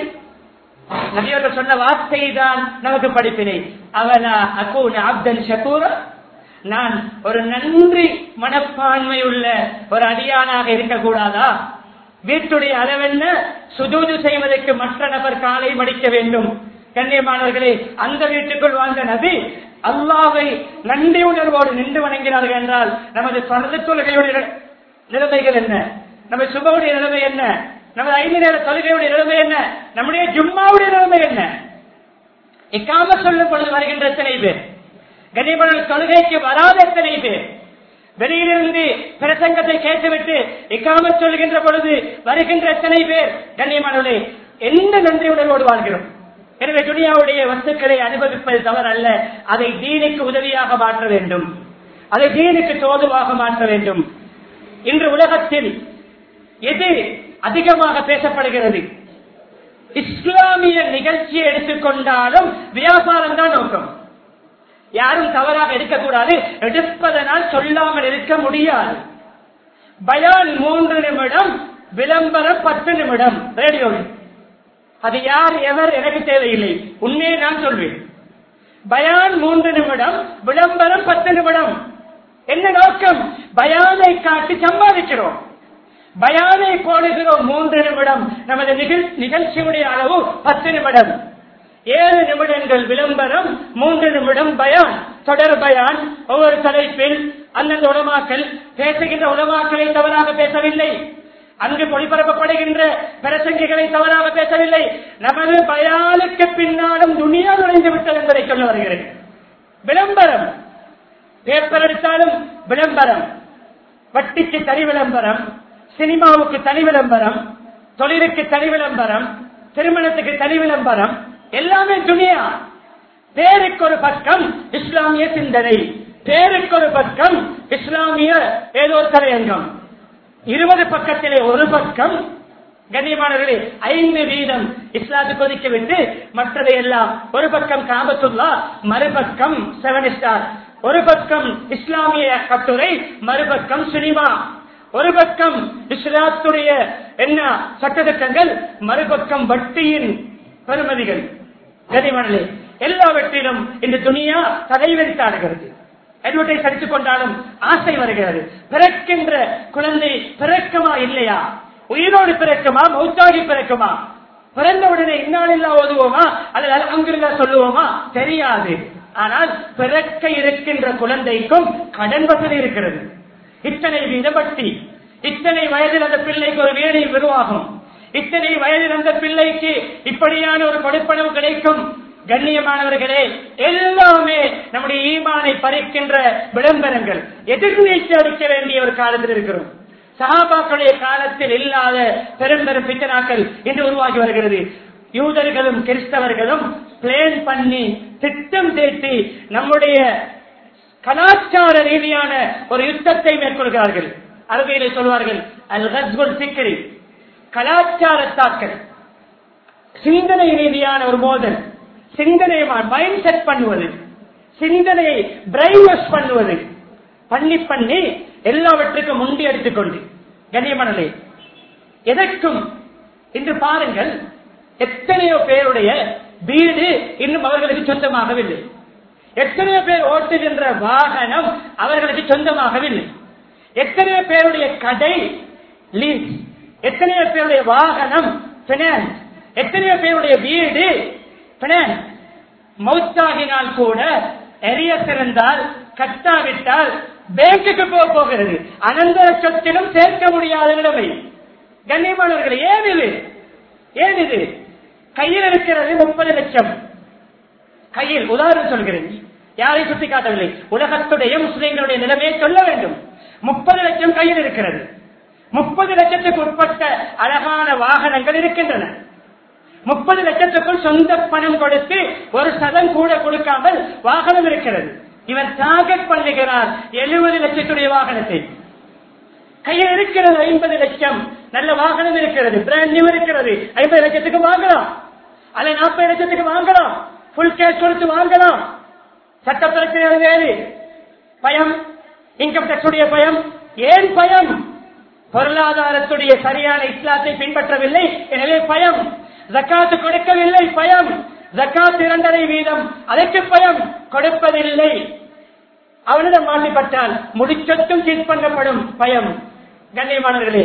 நபியவர்கள் சொன்ன வார்த்தை தான் நமக்கு படிப்பினை அவனா அக்கூன் அப்தன் ஷக்கூரா நான் ஒரு நன்றி மனப்பான்மை உள்ள ஒரு அடியானாக இருக்கக்கூடாதா வீட்டுடைய அளவென்ன சுஜூது செய்வதற்கு மற்ற நபர் காலை மடிக்க வேண்டும் கண்ணியமானவர்களே அந்த வீட்டுக்குள் வாழ்ந்த நபி அல்லாவை நன்றி உணர்வோடு நின்று வணங்கினார்கள் என்றால் நமது பரத தொழுகையுடைய நிலைமைகள் என்ன நமது சுபவுடைய நிலைமை என்ன நமது ஐந்து நேர தொழுகையுடைய நிலைமை என்ன நம்முடைய ஜும்மாவுடைய நிலைமை என்ன இக்காம சொல்லும் பொழுது வருகின்ற எத்தனை பேர் கனிமணல் தொழுகைக்கு வராத எத்தனை பேர் வெளியிலிருந்து பிரசங்கத்தை கேட்டுவிட்டு இக்காம சொல்கின்ற பொழுது வருகின்ற எத்தனை பேர் கண்ணியமானவர்களே எந்த நன்றி உணர்வோடு வாழ்கிறோம் எனவே துனியாவுடைய வஸ்துக்களை அனுபவிப்பது தவறல்ல அதை தீனுக்கு உதவியாக மாற்ற வேண்டும் அதை தீனுக்கு தோதுவாக மாற்ற வேண்டும் இன்று உலகத்தில் எது அதிகமாக பேசப்படுகிறது இஸ்லாமிய நிகழ்ச்சியை எடுத்துக்கொண்டாலும் வியாபாரம் தான் நோக்கம் யாரும் தவறாக எடுக்கக்கூடாது எடுப்பதனால் சொல்லாமல் இருக்க முடியாது பயான் மூன்று நிமிடம் விளம்பரம் பத்து நிமிடம் ரேடியோவில் அது யார் எவர் எனக்கு தேவையில்லை உண்மையை நான் சொல்வேன் பயான் மூன்று நிமிடம் விளம்பரம் பத்து நிமிடம் என்ன நோக்கம் பயானை காட்டி சம்பாதிக்கிறோம் பயானை போடுகிறோம் மூன்று நிமிடம் நமது நிகழ்- நிகழ்ச்சியுடைய அளவு பத்து நிமிடம் ஏழு நிமிடங்கள் விளம்பரம் மூன்று நிமிடம் பயான் தொடர் பயான் ஒவ்வொரு தலைப்பில் அந்தந்த உலமாக்கள் பேசுகின்ற உலமாக்களை தவறாக பேசவில்லை அங்கு ஒளிபரப்பப்படுகின்ற பிரசங்கிகளை தவறாக பேசவில்லை நமது பயானுக்கு பின்னாலும் துணியா நுழைந்து விட்டது என்பதை சொல்ல வருகிறேன் விளம்பரம் பேப்பர் எடுத்தாலும் விளம்பரம் வட்டிக்கு தனி விளம்பரம் சினிமாவுக்கு தனி விளம்பரம் தொழிலுக்கு தனி விளம்பரம் திருமணத்துக்கு தனி விளம்பரம் எல்லாமே துணியா பேருக்கு ஒரு பக்கம் இஸ்லாமிய சிந்தனை பேருக்கு ஒரு பக்கம் இஸ்லாமிய ஏதோ ஒரு தலையங்கம் இருபது பக்கத்திலே ஒரு பக்கம் கண்ணியமானவர்களே ஐந்து வீதம் இஸ்லாத்துக்கு ஒதுக்கி விட்டு மற்றதை எல்லாம் ஒரு பக்கம் காபத்துல்லா மறுபக்கம் செவன் ஸ்டார் ஒரு பக்கம் இஸ்லாமிய கட்டுரை மறுபக்கம் சினிமா ஒரு பக்கம் இஸ்லாத்துடைய என்ன சட்டத்திட்டங்கள் மறுபக்கம் வட்டியின் பெருமதிகள் கனிமணலே எல்லாவற்றிலும் இந்த துணியா தலைவரித்தாடுகிறது அட்வர்டைஸ் அடித்துக் கொண்டாலும் ஆசை வருகிறது பிறக்கின்ற குழந்தை பிறக்குமா இல்லையா உயிரோடு பிறக்குமா மௌத்தாகி பிறக்குமா பிறந்தவுடனே இன்னாலில்லா ஓதுவோமா அல்லது அங்கிருந்தா சொல்லுவோமா தெரியாது ஆனால் பிறக்க இருக்கின்ற குழந்தைக்கும் கடன் வசதி இருக்கிறது இத்தனை வீத வட்டி இத்தனை வயதில் அந்த பிள்ளைக்கு ஒரு வேலை உருவாகும் இத்தனை வயதில் அந்த பிள்ளைக்கு இப்படியான ஒரு கொடுப்பனவு கிடைக்கும் கண்ணியமானவர்களே எல்லாமே நம்முடைய ஈமானை பறிக்கின்ற விளம்பரங்கள் எதிர்நீச்சல் அடிக்க வேண்டிய ஒரு காலத்தில் இருக்கிறோம் சகாபாக்களுடைய காலத்தில் இல்லாத பெரும் பெரும் பித்தனாக்கள் இன்று உருவாகி வருகிறது யூதர்களும் கிறிஸ்தவர்களும் பிளேன் பண்ணி திட்டம் தீட்டி நம்முடைய கலாச்சார ரீதியான ஒரு யுத்தத்தை மேற்கொள்கிறார்கள் அரபியிலே சொல்வார்கள் அல் ஹஸ்புல் சிக்கரி கலாச்சார தாக்கல் சிந்தனை ரீதியான ஒரு மோதல் சிந்தனையை மைண்ட் செட் பண்ணுவது சிந்தனையை பிரைன் வாஷ் பண்ணுவது பண்ணி பண்ணி எல்லாவற்றுக்கும் முண்டி அடித்துக் கொண்டு கண்ணியமனலே எதற்கும் இன்று பாருங்கள் எத்தனையோ பேருடைய வீடு இன்னும் அவர்களுக்கு சொந்தமாகவில்லை எத்தனையோ பேர் ஓட்டுகின்ற வாகனம் அவர்களுக்கு சொந்தமாகவில்லை எத்தனையோ பேருடைய கடை லீஸ் எத்தனையோ பேருடைய வாகனம் பினான்ஸ் எத்தனையோ பேருடைய வீடு பினான்ஸ் மௌத்தாகினால் கூட எரியஸ் இருந்தால் கட்டாவிட்டால் பேங்குக்கு போக போகிறது அனந்தர சொத்திலும் சேர்க்க முடியாத நிலைமை கண்ணியமானவர்கள் ஏன் இது ஏன் இது கையில் இருக்கிறது முப்பது லட்சம் கையில் உதாரணம் சொல்கிறேன் யாரை சுட்டி காட்டவில்லை உலகத்துடைய முஸ்லிம்களுடைய நிலைமையை சொல்ல வேண்டும் முப்பது லட்சம் கையில் இருக்கிறது முப்பது லட்சத்துக்கு உட்பட்ட அழகான வாகனங்கள் இருக்கின்றன முப்பது லட்சத்துக்குள் சொந்த பணம் கொடுத்து ஒரு சதம் கூட கொடுக்காமல் வாகனம் இருக்கிறது இவர் டார்கெட் பண்ணுகிறார் எழுபது லட்சத்துடைய வாகனத்தை கையில் இருக்கிறது ஐம்பது லட்சம் நல்ல வாகனம் இருக்கிறது பிராண்ட் நியூ இருக்கிறது ஐம்பது லட்சத்துக்கு வாங்கலாம் அல்ல நாற்பது லட்சத்துக்கு வாங்கலாம் புல் கேஷ் கொடுத்து வாங்கலாம் சட்ட பிரச்சனை வேறு பயம் இன்கம் டேக்ஸ் உடைய பயம் ஏன் பயம் பொருளாதாரத்துடைய சரியான இஸ்லாத்தை பின்பற்றவில்லை எனவே பயம் ஜக்காத்து கொடுக்கவில்லை பயம் ஜக்காத் இரண்டரை வீதம் அதற்கு பயம் கொடுப்பதில்லை அவனிடம் மாட்டிப்பட்டால் முடிச்சொத்தும் சீட் பண்ணப்படும் பயம் கண்ணியமானவர்களே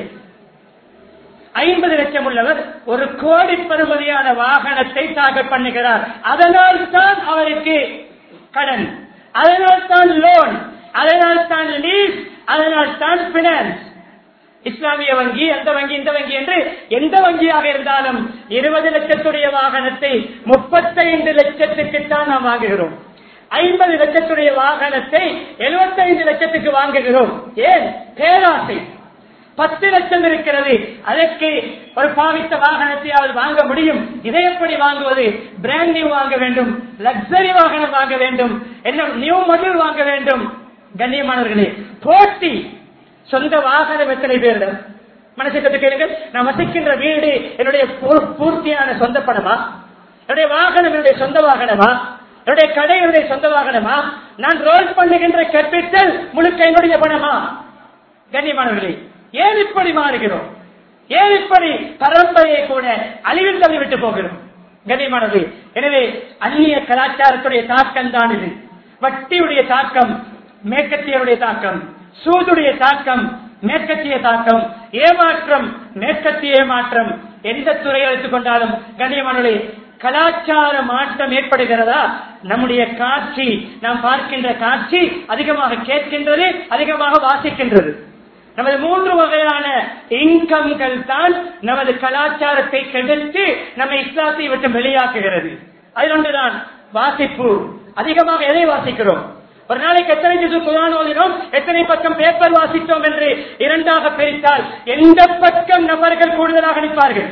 ஐம்பது லட்சம் உள்ளவர் ஒரு கோடி பெறுமதியான வாகனத்தை டார்கெட் பண்ணுகிறார் அதனால் தான் அவருக்கு கடன் அதனால் தான் லோன் அதனால் தான் லீஸ் அதனால் தான் பினான்ஸ் இஸ்லாமிய வங்கி அந்த வங்கி இந்த வங்கி என்று எந்த வங்கியாக இருந்தாலும் இருபது லட்சத்துடைய வாகனத்தை முப்பத்தைந்து லட்சத்துக்கு தான் நாம் வாங்குகிறோம் ஐம்பது லட்சத்துடைய வாகனத்தை எழுபத்தைந்து லட்சத்துக்கு வாங்குகிறோம் ஏன் பேராசை பத்து லட்சம் இருக்கிறது அதற்கு ஒரு பாவித்த வாகனத்தை அவர் வாங்க முடியும் இதை எப்படி வாங்குவது பிராண்ட் நியூ வாங்க வேண்டும் லக்ஸரி வாகனம் வாங்க வேண்டும் என்ன நியூ மாடல் வாங்க வேண்டும் கண்ணியமானவர்களே போட்டி சொந்த வாகனம் எத்தனை பேரிடம் மனசை கட்டு கேளுங்கள் நான் வசிக்கின்ற வீடு என்னுடைய பூ- பூர்த்தியான சொந்த பணமா என்னுடைய வாகனம் என்னுடைய சொந்த வாகனமா என்னுடைய கடை என்னுடைய சொந்த வாகனமா நான் ரோல் பண்ணுகின்ற கேபிட்டல் முழுக்க என்னுடைய பணமா கண்ணியமானவர்களே ஏன் இப்படி மாறுகிறோம் ஏன் இப்படி பரம்பரையை கூட அழிவில் தள்ளிவிட்டு போகிறோம் கண்ணியமானது எனவே அந்நிய கலாச்சாரத்துடைய தாக்கம் தான் இது வட்டியுடைய தாக்கம் மேற்கத்தியருடைய தாக்கம் சூதுடைய தாக்கம் மேற்கத்திய தாக்கம் ஏமாற்றம் மேற்கத்திய ஏமாற்றம் எந்த துறையை எடுத்துக்கொண்டாலும் கண்ணியமானவர்களே கலாச்சார மாற்றம் ஏற்படுகிறதா நம்முடைய காட்சி நாம் பார்க்கின்ற காட்சி அதிகமாக கேட்கின்றது அதிகமாக வாசிக்கின்றது நமது மூன்று வகையான இன்கம்கள் தான் நமது கலாச்சாரத்தை கெடுத்து நம்ம இஸ்லாத்தை விட்டு வெளியாக்குகிறது அதில் ஒன்றுதான் வாசிப்பு அதிகமாக எதை வாசிக்கிறோம் ஒரு நாளைக்கு எத்தனை ஜிசு குரான் ஓதினோம் எத்தனை பக்கம் பேப்பர் வாசித்தோம் என்று இரண்டாக பிரித்தால் எந்த பக்கம் நபர்கள் கூடுதலாக நிற்பார்கள்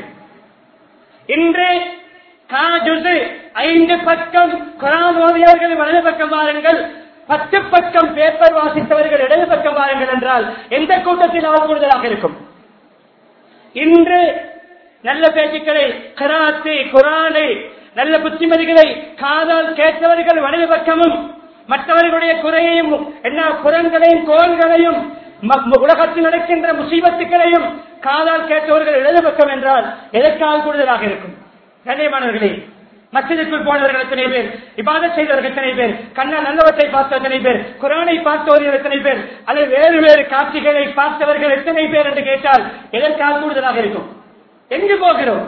இன்று காஜுது ஐந்து பக்கம் குரான் ஓதியவர்கள் வலது பக்கம் வாருங்கள் பத்து பக்கம் பேப்பர் வாசித்தவர்கள் இடது பக்கம் வாருங்கள் என்றால் எந்த கூட்டத்தில் அவர் கூடுதலாக இருக்கும் இன்று நல்ல பேச்சுக்களை கராத்து குரானை நல்ல புத்திமதிகளை காதால் கேட்டவர்கள் வலது பக்கமும் மற்றவர்களுடைய குறையையும் என்ன குரங்களையும் கோள்களையும் ம- உலகத்தில் நடக்கின்ற முசீபத்துக்களையும் காதால் கேட்டவர்கள் இடது பக்கம் என்றால் எதற்காக கூடுதலாக இருக்கும் கண்ணியமானவர்களே மசிதத்துக்குள் போனவர்கள் எத்தனை பேர் இபாதத் செய்தவர்கள் எத்தனை பேர் கண்ணா நல்லவற்றை பார்த்த எத்தனை பேர் குரானை பார்த்தவர்கள் எத்தனை பேர் அல்லது வேறு வேறு காட்சிகளை பார்த்தவர்கள் எத்தனை பேர் என்று கேட்டால் எதற்காக கூடுதலாக இருக்கும் எங்கு போகிறோம்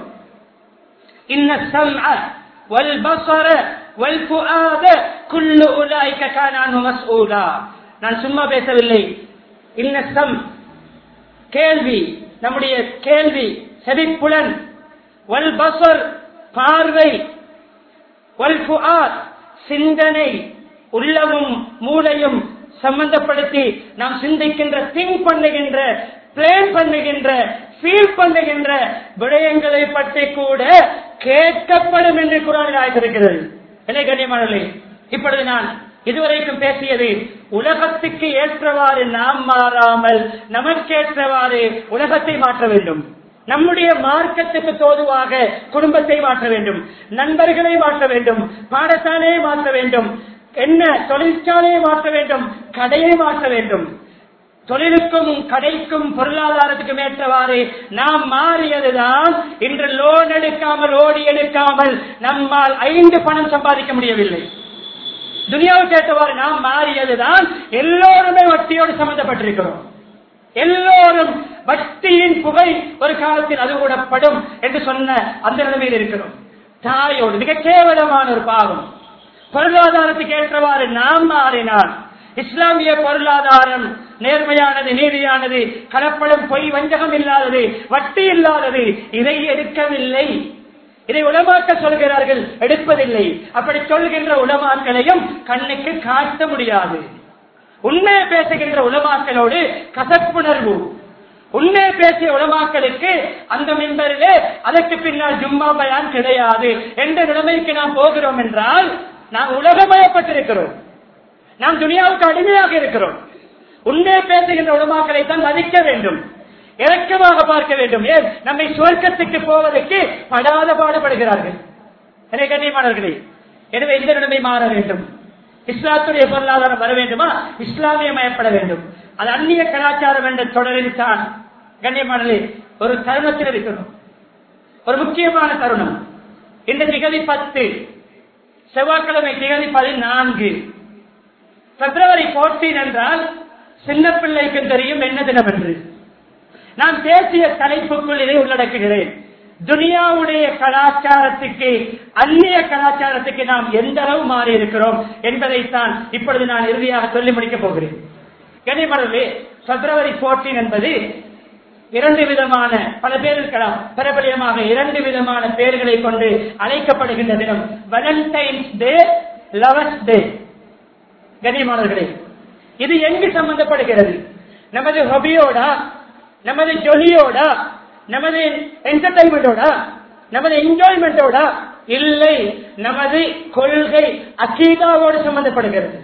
إن السمع والبصر والفؤاد كل أولئك كان عنه مسؤولا நான் சும்மா பேசவில்லை இன்னசம் கேள்வி நம்முடைய கேள்வி செவிப்புலன் வல் பசர் பார்வை வல் ஃபுஆத் சிந்தனை உள்ளமும் மூளையும் சம்பந்தப்படுத்தி நாம் சிந்திக்கின்ற திங்க் பண்ணுகின்ற பிளேன் பண்ணுகின்ற ஃபீல் பண்ணுகின்ற விடயங்களை பற்றி கூட கேட்கப்படும் என்று குரானில் ஆய்ந்திருக்கிறது என்ன கண்ணியமானே இப்பொழுது நான் இதுவரைக்கும் பேசியது உலகத்துக்கு ஏற்றவாறு நாம் மாறாமல் நமக்கேற்றவாறு உலகத்தை மாற்ற வேண்டும் நம்முடைய மார்க்கத்துக்கு தோதுவாக குடும்பத்தை மாற்ற வேண்டும் நண்பர்களை மாற்ற வேண்டும் பாடசாலையை மாற்ற வேண்டும் என்ன தொழிற்சாலையை மாற்ற வேண்டும் கடையை மாற்ற வேண்டும் தொழிலுக்கும் கடைக்கும் பொருளாதாரத்துக்கும் ஏற்றவாறு நாம் மாறியதுதான் இன்று லோன் எடுக்காமல் ஓடி எடுக்காமல் நம்மால் ஐந்து பணம் சம்பாதிக்க முடியவில்லை துனியாவுக்கு ஏற்றவாறு நாம் மாறியதுதான் எல்லோருமே வட்டியோடு சம்பந்தப்பட்டிருக்கிறோம் எல்லோரும் வட்டியின் புகை ஒரு காலத்தில் அது கூட படும் என்று சொன்ன அந்த நிலைமையில் இருக்கிறோம் தாயோடு மிக கேவலமான ஒரு பாவம் பொருளாதாரத்துக்கு ஏற்றவாறு நாம் மாறினால் இஸ்லாமிய பொருளாதாரம் நேர்மையானது நீதியானது கலப்படம் பொய் வஞ்சகம் இல்லாதது வட்டி இல்லாதது இதை எடுக்கவில்லை இதை உலமாக்க சொல்கிறார்கள் எடுப்பதில்லை அப்படி சொல்கின்ற உலமாக்களையும் கண்ணுக்கு காட்ட முடியாது உண்மையை பேசுகின்ற உலமாக்களோடு கசப்புணர்வு உண்மையை பேசிய உலமாக்களுக்கு அந்த மின்பரிலே அதற்கு பின்னால் ஜும்மா பயான் கிடையாது என்ற நிலைமைக்கு நாம் போகிறோம் என்றால் நாம் உலகமயப்பட்டிருக்கிறோம் நாம் துனியாவுக்கு அடிமையாக இருக்கிறோம் உண்மையை பேசுகின்ற உலமாக்களை தான் மதிக்க வேண்டும் இறக்கமாக பார்க்க வேண்டும் ஏன் நம்மை சுவர்க்கத்துக்கு போவதற்கு படாத பாடுபடுகிறார்கள் எனவே கண்ணியமானவர்களே எனவே இந்த நிலைமை மாற வேண்டும் இஸ்லாத்துடைய பொருளாதாரம் வர வேண்டுமா இஸ்லாமியமயப்பட வேண்டும் அது அந்நிய கலாச்சாரம் என்ற தொடரில் தான் கண்ணியமானது ஒரு தருணத்தில் இருக்கணும் ஒரு முக்கியமான தருணம் இந்த திகதி பத்து செவ்வாய்க்கிழமை திகதி பதினான்கு பிப்ரவரி 14 என்றால் சின்ன பிள்ளைக்கு தெரியும் என்ன தினம் என்று நான் பேசிய தலைப்புக்குள் இதை உள்ளடக்குகிறேன் துனியாவுடைய கலாச்சாரத்துக்கு அந்நிய கலாச்சாரத்துக்கு நாம் எந்த அளவு மாறி இருக்கிறோம் என்பதைத்தான் இப்பொழுது நான் இறுதியாக சொல்லி முடிக்கப் போகிறேன் கனிமரவே பிப்ரவரி 14 என்பது இரண்டு விதமான பல பேர் இருக்கலாம் பிரபலியமாக இரண்டு விதமான பெயர்களை கொண்டு அழைக்கப்படுகின்ற தினம் வேலண்டைன்ஸ் டே லவர்ஸ் டே கனிமானவர்களே இது எங்கு சம்பந்தப்படுகிறது நமது ஹொபியோடா நமது ஜொலியோடா நமது என்டர்டைன்மெண்டோட நமது என்ஜாய்மெண்டோட இல்லை நமது கொள்கை அகீதாவோடு சம்பந்தப்படுகிறது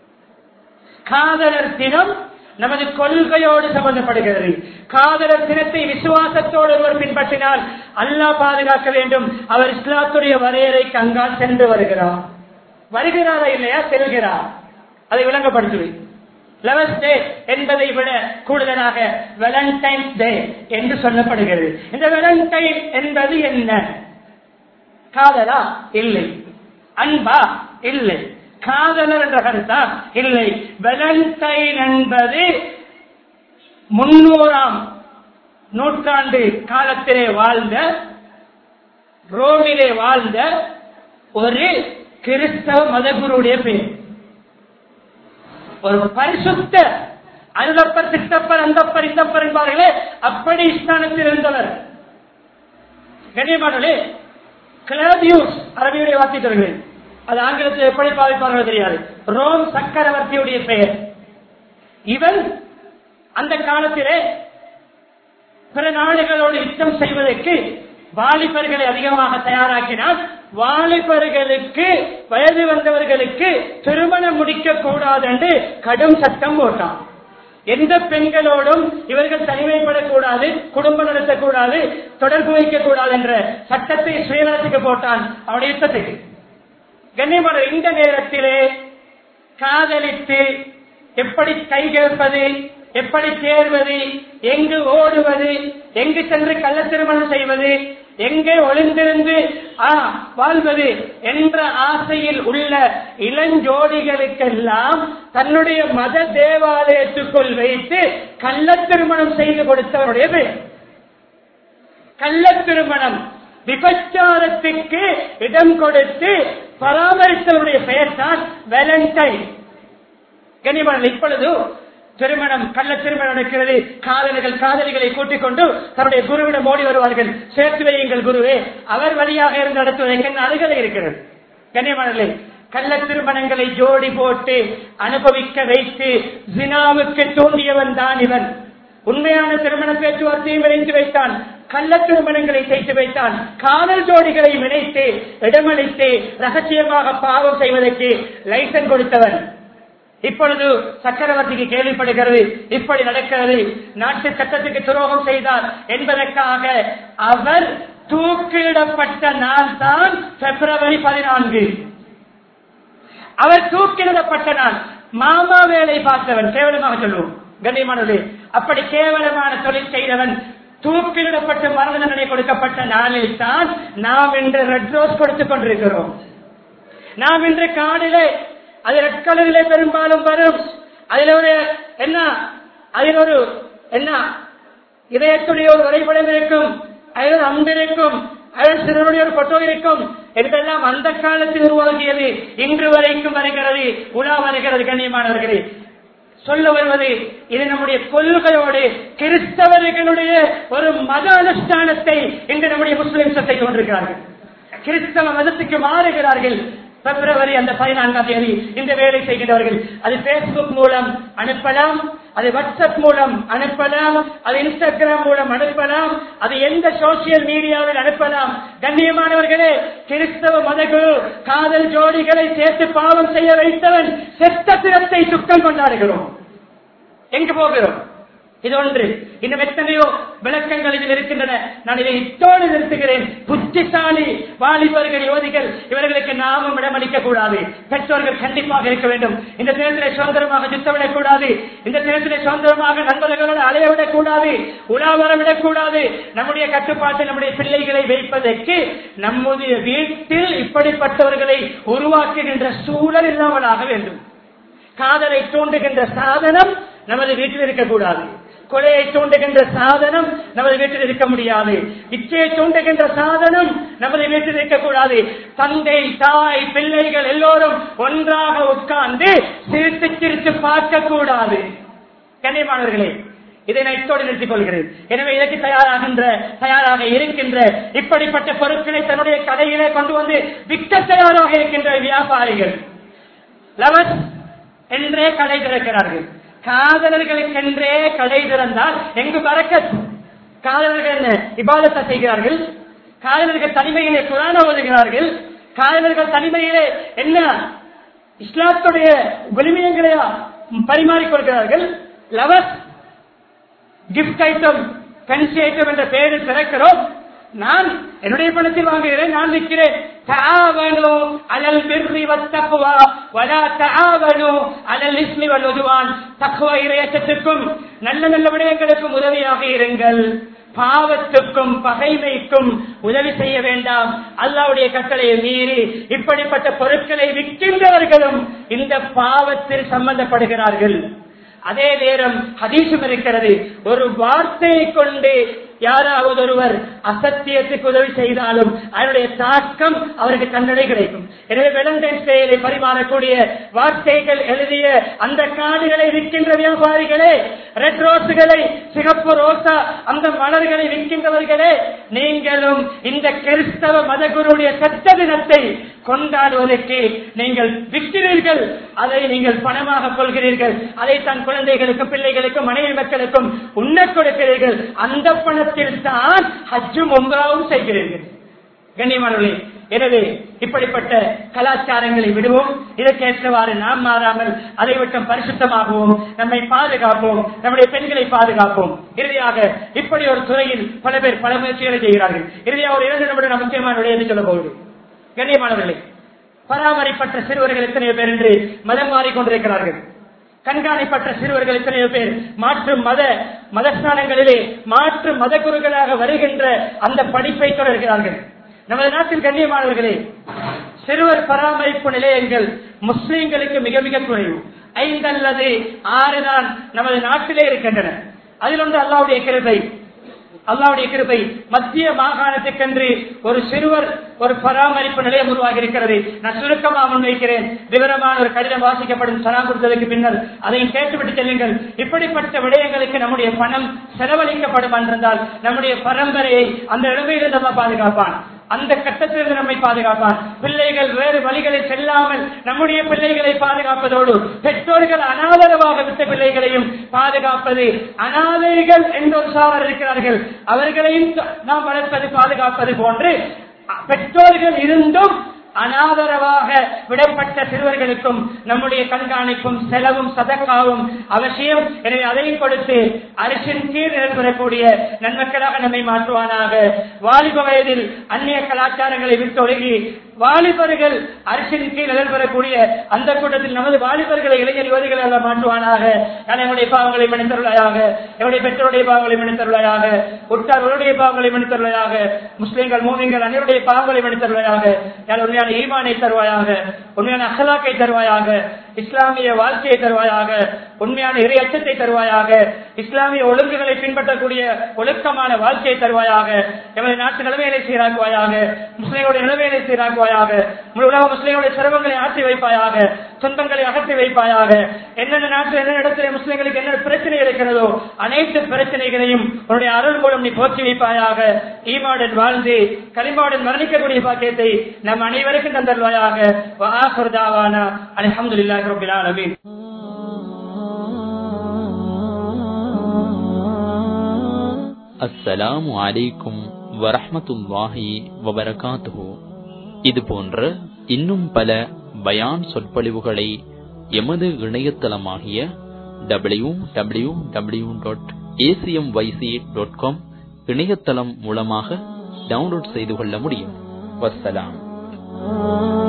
காதலர் தினம் நமது கொள்கையோடு சம்பந்தப்படுகிறது காதலர் தினத்தை விசுவாசத்தோடு ஒருவர் பின்பற்றினால் அல்லாஹ் பாதுகாக்க வேண்டும் அவர் இஸ்லாத்துடைய வரையறைக்கு அங்கால் சென்று வருகிறார் வருகிறாரா இல்லையா செல்கிறார் அதை விளங்கப்படுத்துவேன் லவர்ஸ் டே என்பதை விட கூடுதலாக வேலண்டைன்ஸ் டே என்று சொல்லப்படுகிறது இந்த வேலண்டைன் என்பது என்ன காதலா இல்லை அன்பா இல்லை காதலர் என்ற கருத்தா இல்லை வேலண்டைன் என்பது முன்னூறாம் நூற்றாண்டு காலத்திலே வாழ்ந்த ரோமிலே வாழ்ந்த ஒரு கிறிஸ்தவ மதகுருடைய பெயர் ஒரு பரிசுத்த அருளப்பர் சித்தப்பர் அந்தப்பர் இந்தப்பர் என்பார்களே அப்படி ஸ்தானத்தில் இருந்தவர் கண்ணியமானே கிளாதியூஸ் அரபியுடைய வார்த்தை தருகிறேன் அது ஆங்கிலத்தில் எப்படி பாதிப்பார்கள் தெரியாது ரோம் சக்கரவர்த்தியுடைய பெயர் இவன் அந்த காலத்திலே பிற நாடுகளோடு யுத்தம் செய்வதற்கு வாலிபர்களை அதிகமாக தயாராக்கினால் வாலிபர்களுக்கு வயது வந்தவர்களுக்கு திருமணம் முடிக்க கூடாது என்று கடும் சட்டம் போட்டான் எந்த பெண்களோடும் இவர்கள் தனிமைப்படக்கூடாது குடும்பம் நடத்தக்கூடாது தொடர்பு வைக்கக்கூடாது என்ற சட்டத்தை சுயநலத்துக்கு போட்டான் அவனுடைய யுத்தத்துக்கு கண்ணியமான இந்த நேரத்திலே காதலித்து எப்படி கைகேற்பது எப்படி தேர்வது எங்கு ஓடுவது எங்கு சென்று கள்ள திருமணம் செய்வது எங்கே ஒளிந்திருந்து ஆ, வாழ்வது என்ற ஆசையில் உள்ள இளஞ்சோடிகளுக்கெல்லாம் தன்னுடைய மத தேவாலயத்துக்குள் வைத்து கள்ள திருமணம் செய்து கொடுத்தவருடைய பெயர் கள்ள திருமணம் விபச்சாரத்துக்கு இடம் கொடுத்து பராமரித்தவருடைய பெயர் தான் வேலண்டைன் கனிமன் இப்பொழுது திருமணம் கள்ள திருமணம் நடக்கிறது காதலர்கள் காதலிகளை கூட்டிக் கொண்டு தன்னுடைய குருவிடம் ஓடி வருவார்கள் சேர்த்து வையுங்கள் குருவே அவர் வழியாக இருந்து நடத்துவதற்கு என்ன அருகதை இருக்கிறது கனிமணர்களே கள்ள திருமணங்களை ஜோடி போட்டு அனுபவிக்க வைத்து ஜினாவுக்கு தூண்டியவன் தான் இவன் உண்மையான திருமண பேச்சுவார்த்தையும் விளைந்து வைத்தான் கள்ள திருமணங்களை செய்து வைத்தான் காதல் ஜோடிகளை வினைத்து இடமளித்து ரகசியமாக பாவம் செய்வதற்கு லைசன்ஸ் கொடுத்தவன் இப்பொழுது சக்கரவர்த்திக்கு கேள்விப்படுகிறது இப்படி நடக்கிறது நாட்டு சட்டத்துக்கு துரோகம் செய்தார் என்பதற்காக அவர் தூக்கிடப்பட்ட நாள் தான் பிப்ரவரி பதினான்கு அவர் தூக்கிலிடப்பட்ட நாள் மாமா வேலை பார்த்தவன் கேவலமாக சொல்லுவோம் கண்ணியமானது அப்படி கேவலமான தொழில் செய்தவன் தூக்கிலிடப்பட்டு மரண தண்டனை கொடுக்கப்பட்ட நாளில் தான் நாம் இன்று ரெட் ரோஸ் கொடுத்துக் கொண்டிருக்கிறோம் நாம் இன்று காடிலே அது ரெட் கலரிலே பெரும்பாலும் வரும் அதில் ஒரு என்ன அதில் ஒரு என்ன இதயத்துடைய ஒரு வரைபடம் இருக்கும் அதில் ஒரு அம்பு இருக்கும் அதில் சிறுவனுடைய ஒரு போட்டோ இருக்கும் என்றெல்லாம் அந்த காலத்தில் உருவாகியது இன்று வரைக்கும் வருகிறது உலா வருகிறது கண்ணியமானவர்களே சொல்ல வருவது இது நம்முடைய கொள்கையோடு கிறிஸ்தவர்களுடைய ஒரு மத அனுஷ்டானத்தை இன்று நம்முடைய முஸ்லிம் சத்தை கொண்டிருக்கிறார்கள் கிறிஸ்தவ மதத்துக்கு மாறுகிறார்கள் பிப்ரவரி அந்த பதினான்காம் தேதி இந்த வேலை செய்கின்றவர்கள் அது பேஸ்புக் மூலம் அனுப்பலாம் அது வாட்ஸ்அப் மூலம் அனுப்பலாம் அது இன்ஸ்டாகிராம் மூலம் அனுப்பலாம் அது எந்த சோசியல் மீடியாவில் அனுப்பலாம் கண்ணியமானவர்களே கிறிஸ்தவ மதகுரு காதல் ஜோடிகளை சேர்த்து பாவம் செய்ய வைத்தவன் செத்த திறத்தை சுத்தம் கொண்டாடுகிறோம் எங்கு போகிறோம் இது ஒன்று இன்னும் எத்தனையோ விளக்கங்கள் இதில் இருக்கின்றன நான் இதை இத்தோடு நிறுத்துகிறேன் புத்திசாலி வாலிபர்கள் யுவதிகள் இவர்களுக்கு நாமும் இடமளிக்க கூடாது பெற்றோர்கள் கண்டிப்பாக இருக்க வேண்டும் இந்த தேர்தலை சுதந்திரமாக சுத்தமிடக் கூடாது இந்த தேர்தலை சுதந்திரமாக நண்பர்களோடு அலையவிடக் கூடாது உலாவர விடக்கூடாது நம்முடைய கட்டுப்பாட்டை நம்முடைய பிள்ளைகளை வைப்பதற்கு நம்முடைய வீட்டில் இப்படிப்பட்டவர்களை உருவாக்குகின்ற சூழல் இல்லாமலாக வேண்டும் காதலை தூண்டுகின்ற சாதனம் நமது வீட்டில் இருக்கக்கூடாது கொலையை தூண்டுகின்ற சாதனம் நமது வீட்டில் இருக்க முடியாது இச்சையை தூண்டுகின்ற சாதனம் நமது வீட்டில் இருக்கக்கூடாது தந்தை தாய் பிள்ளைகள் எல்லோரும் ஒன்றாக உட்கார்ந்து சிரித்து சிரித்து பார்க்க கூடாது கண்ணியமானவர்களே இதை நான் இத்தோடு நிறுத்திக் கொள்கிறேன் எனவே இதற்கு தயாராகின்ற தயாராக இருக்கின்ற இப்படிப்பட்ட பொருட்களை தன்னுடைய கடையிலே கொண்டு வந்து விற்க தயாராக இருக்கின்ற வியாபாரிகள் லவஸ் என்றே கடை திறக்கிறார்கள் காதலர்களுக்கென்றே கடை திறந்தால் எங்கு பறக்கத் காதலர்கள் என்ன இபாதத்தை செய்கிறார்கள் காதலர்கள் தனிமையிலே குரான ஓதுகிறார்கள் காதலர்கள் தனிமையிலே என்ன இஸ்லாத்துடைய விளிமியங்களை பரிமாறிக்கொள்கிறார்கள் loves gift item fancy item என்ற பெயரில் திறக்கிறோம் நான் என்னுடைய பணத்தில் வாங்குகிறேன் நான் விற்கிறேன் தாவனு அலல் பிர்ரி வத்தக்குவா வலா தாவனு அலல் இஸ்மி வல்லுதுவான் தக்குவா இறையச்சத்துக்கும் நல்ல நல்ல விடயங்களுக்கும் உதவியாக இருங்கள் பாவத்துக்கும் பகைமைக்கும் உதவி செய்ய வேண்டாம் அல்லாவுடைய கட்டளையை மீறி இப்படிப்பட்ட பொருட்களை விற்கின்றவர்களும் இந்த பாவத்தில் சம்பந்தப்படுகிறார்கள் அதே நேரம் ஹதீசும் இருக்கிறது ஒரு வார்த்தையை கொண்டு யாராவது ஒருவர் அசத்தியத்துக்கு உதவி செய்தாலும் அதனுடைய தாக்கம் அவருக்கு தண்டனை கிடைக்கும் எனவே வெலண்டைன்ஸ் டேயை பரிமாறக்கூடிய வார்த்தைகள் எழுதிய அந்த காடுகளை விற்கின்ற வியாபாரிகளே ரெட் ரோஸுகளை சிகப்பு ரோசா அந்த மலர்களை விற்கின்றவர்களே நீங்களும் இந்த கிறிஸ்தவ மதகுருடைய சட்ட தினத்தை கொண்டாடுவதற்கு நீங்கள் விற்கிறீர்கள் அதை நீங்கள் பணமாக கொள்கிறீர்கள் அதை தன் குழந்தைகளுக்கும் பிள்ளைகளுக்கும் மனைவி மக்களுக்கும் உண்ண கொடுக்கிறீர்கள் அந்த பணத்தில் தான் ஹஜ்ஜும் ஒன்றாவும் செய்கிறீர்கள் கண்ணியமானவர்களே எனவே இப்படிப்பட்ட கலாச்சாரங்களை விடுவோம் இதற்கேற்றவாறு நாம் மாறாமல் அதை விட்டு பரிசுத்தமாகவும் நம்மை பாதுகாப்போம் நம்முடைய பெண்களை பாதுகாப்போம் இறுதியாக இப்படி ஒரு துறையில் பல பேர் பல முயற்சிகளை செய்கிறார்கள் இறுதியாக ஒரு இரண்டு நிமிடம் நான் முக்கியமான விடயத்தை சொல்ல போகிறேன் கண்ணியமானவர்களே பராமரிப்பற்ற சிறுவர்கள் எத்தனையோ பேர் என்று மதம் மாறிக்கொண்டிருக்கிறார்கள் கண்காணிப்பற்ற சிறுவர்கள் எத்தனையோ பேர் மாற்று மத மதஸ்தானங்களிலே மாற்று மத குருக்களாக வருகின்ற அந்த படிப்பை தொடர்கிறார்கள் நமது நாட்டின் கண்ணியமானவர்களே சிறுவர் பராமரிப்பு நிலையங்கள் முஸ்லிம்களுக்கு மிக மிக குறைவு ஐந்து அல்லது ஆறு தான் நமது நாட்டிலே இருக்கின்றன அதில் ஒன்று அல்லாவுடைய கிருபை அல்லாவுடைய கிருபை மத்திய மாகாணத்துக்கென்று ஒரு சிறுவர் ஒரு பராமரிப்பு நிலையம் உருவாகி இருக்கிறது நான் சுருக்கமாக முன்வைக்கிறேன் விவரமான ஒரு கடிதம் வாசிக்கப்படும் சலாம் கொடுத்ததற்கு பின்னர் அதையும் கேட்டுவிட்டு செல்லுங்கள் இப்படிப்பட்ட விடயங்களுக்கு நம்முடைய பணம் செலவழிக்கப்படும் என்றால் நம்முடைய பரம்பரையை அந்த நிலைமையிலிருந்து நம்ம பாதுகாப்பான் அந்த கட்டத்திலிருந்து நம்மை பாதுகாப்பான் பிள்ளைகள் வேறு வழிகளை செல்லாமல் நம்முடைய பிள்ளைகளை பாதுகாப்பதோடு பெற்றோர்கள் அனாதரவாக விட்ட பிள்ளைகளையும் பாதுகாப்பது அனாதைகள் என்ற ஒரு சாவர் இருக்கிறார்கள் அவர்களையும் நாம் வளர்ப்பது பாதுகாப்பது போன்று பெற்றோர்கள் இருந்தும் அனாதரவாக விடப்பட்ட சிறுவர்களுக்கும் நம்முடைய கண்காணிப்பும் செலவும் சதக்காவும் அவசியம் எனவே அதையும் கொடுத்து அரசின் கீழ் நிலப்பெறக்கூடிய நன்மக்களாக நம்மை மாற்றுவானாக வாலிப வயதில் அந்நிய கலாச்சாரங்களை விட்டு ஒழுகி வாலிபர்கள் அரசின் கீழ் நிலப்பெறக்கூடிய அந்த கூட்டத்தில் நமது வாலிபர்களை இளைஞர் யுவதிகளை எல்லாம் மாற்றுவானாக என்னுடைய பாவங்களை மனிதர்களாக என்னுடைய பெற்றோருடைய பாவங்களை மனிதர்களாக உற்றார்களுடைய பாவங்களை மனிதர்களாக முஸ்லிம்கள் மூமிங்கள் அனைவருடைய பாவங்களை மனிதர்களாக உண்மையான ஈமானை தருவாயாக உண்மையான அகலாக்கை தருவாயாக இஸ்லாமிய வாழ்க்கையை தருவாயாக உண்மையான இறை அச்சத்தை தருவாயாக இஸ்லாமிய ஒழுங்குகளை பின்பற்றக்கூடிய ஒழுக்கமான வாழ்க்கையை தருவாயாக எமது நாட்டு நிலைமைகளை சீராக்குவாயாக முஸ்லிம்களுடைய நிலைமைகளை சீராக்குவாயாக உலக முஸ்லிம்களுடைய சிரமங்களை ஆற்றி வைப்பாயாக சொந்தங்களை அகற்றி வைப்பாயாக என்னென்ன நாட்டில் என்ன இடத்துல முஸ்லிம்களுக்கு என்ன பிரச்சனை இருக்கிறதோ அனைத்து பிரச்சனைகளையும் உன்னுடைய அருள் மூலம் நீ போற்றி வைப்பாயாக ஈமாடன் வாழ்ந்து களிமாடன் மரணிக்கக்கூடிய பாக்கியத்தை நம் அனைவருக்கும் தந்தருவாயாக அலமதுல்லாஹி ரபில் ஆலமீன் அஸ்ஸலாமு அலைக்கும் வரஹமத்துல்லாஹி வபரகாத்துஹு இது போன்ற இன்னும் பல பயான் சொற்பொழிவுகளை எமது இணையதளமாகிய W W W dot ACM YC dot com இணையதளம் மூலமாக டவுன்லோட் செய்து கொள்ள முடியும் வசலாம்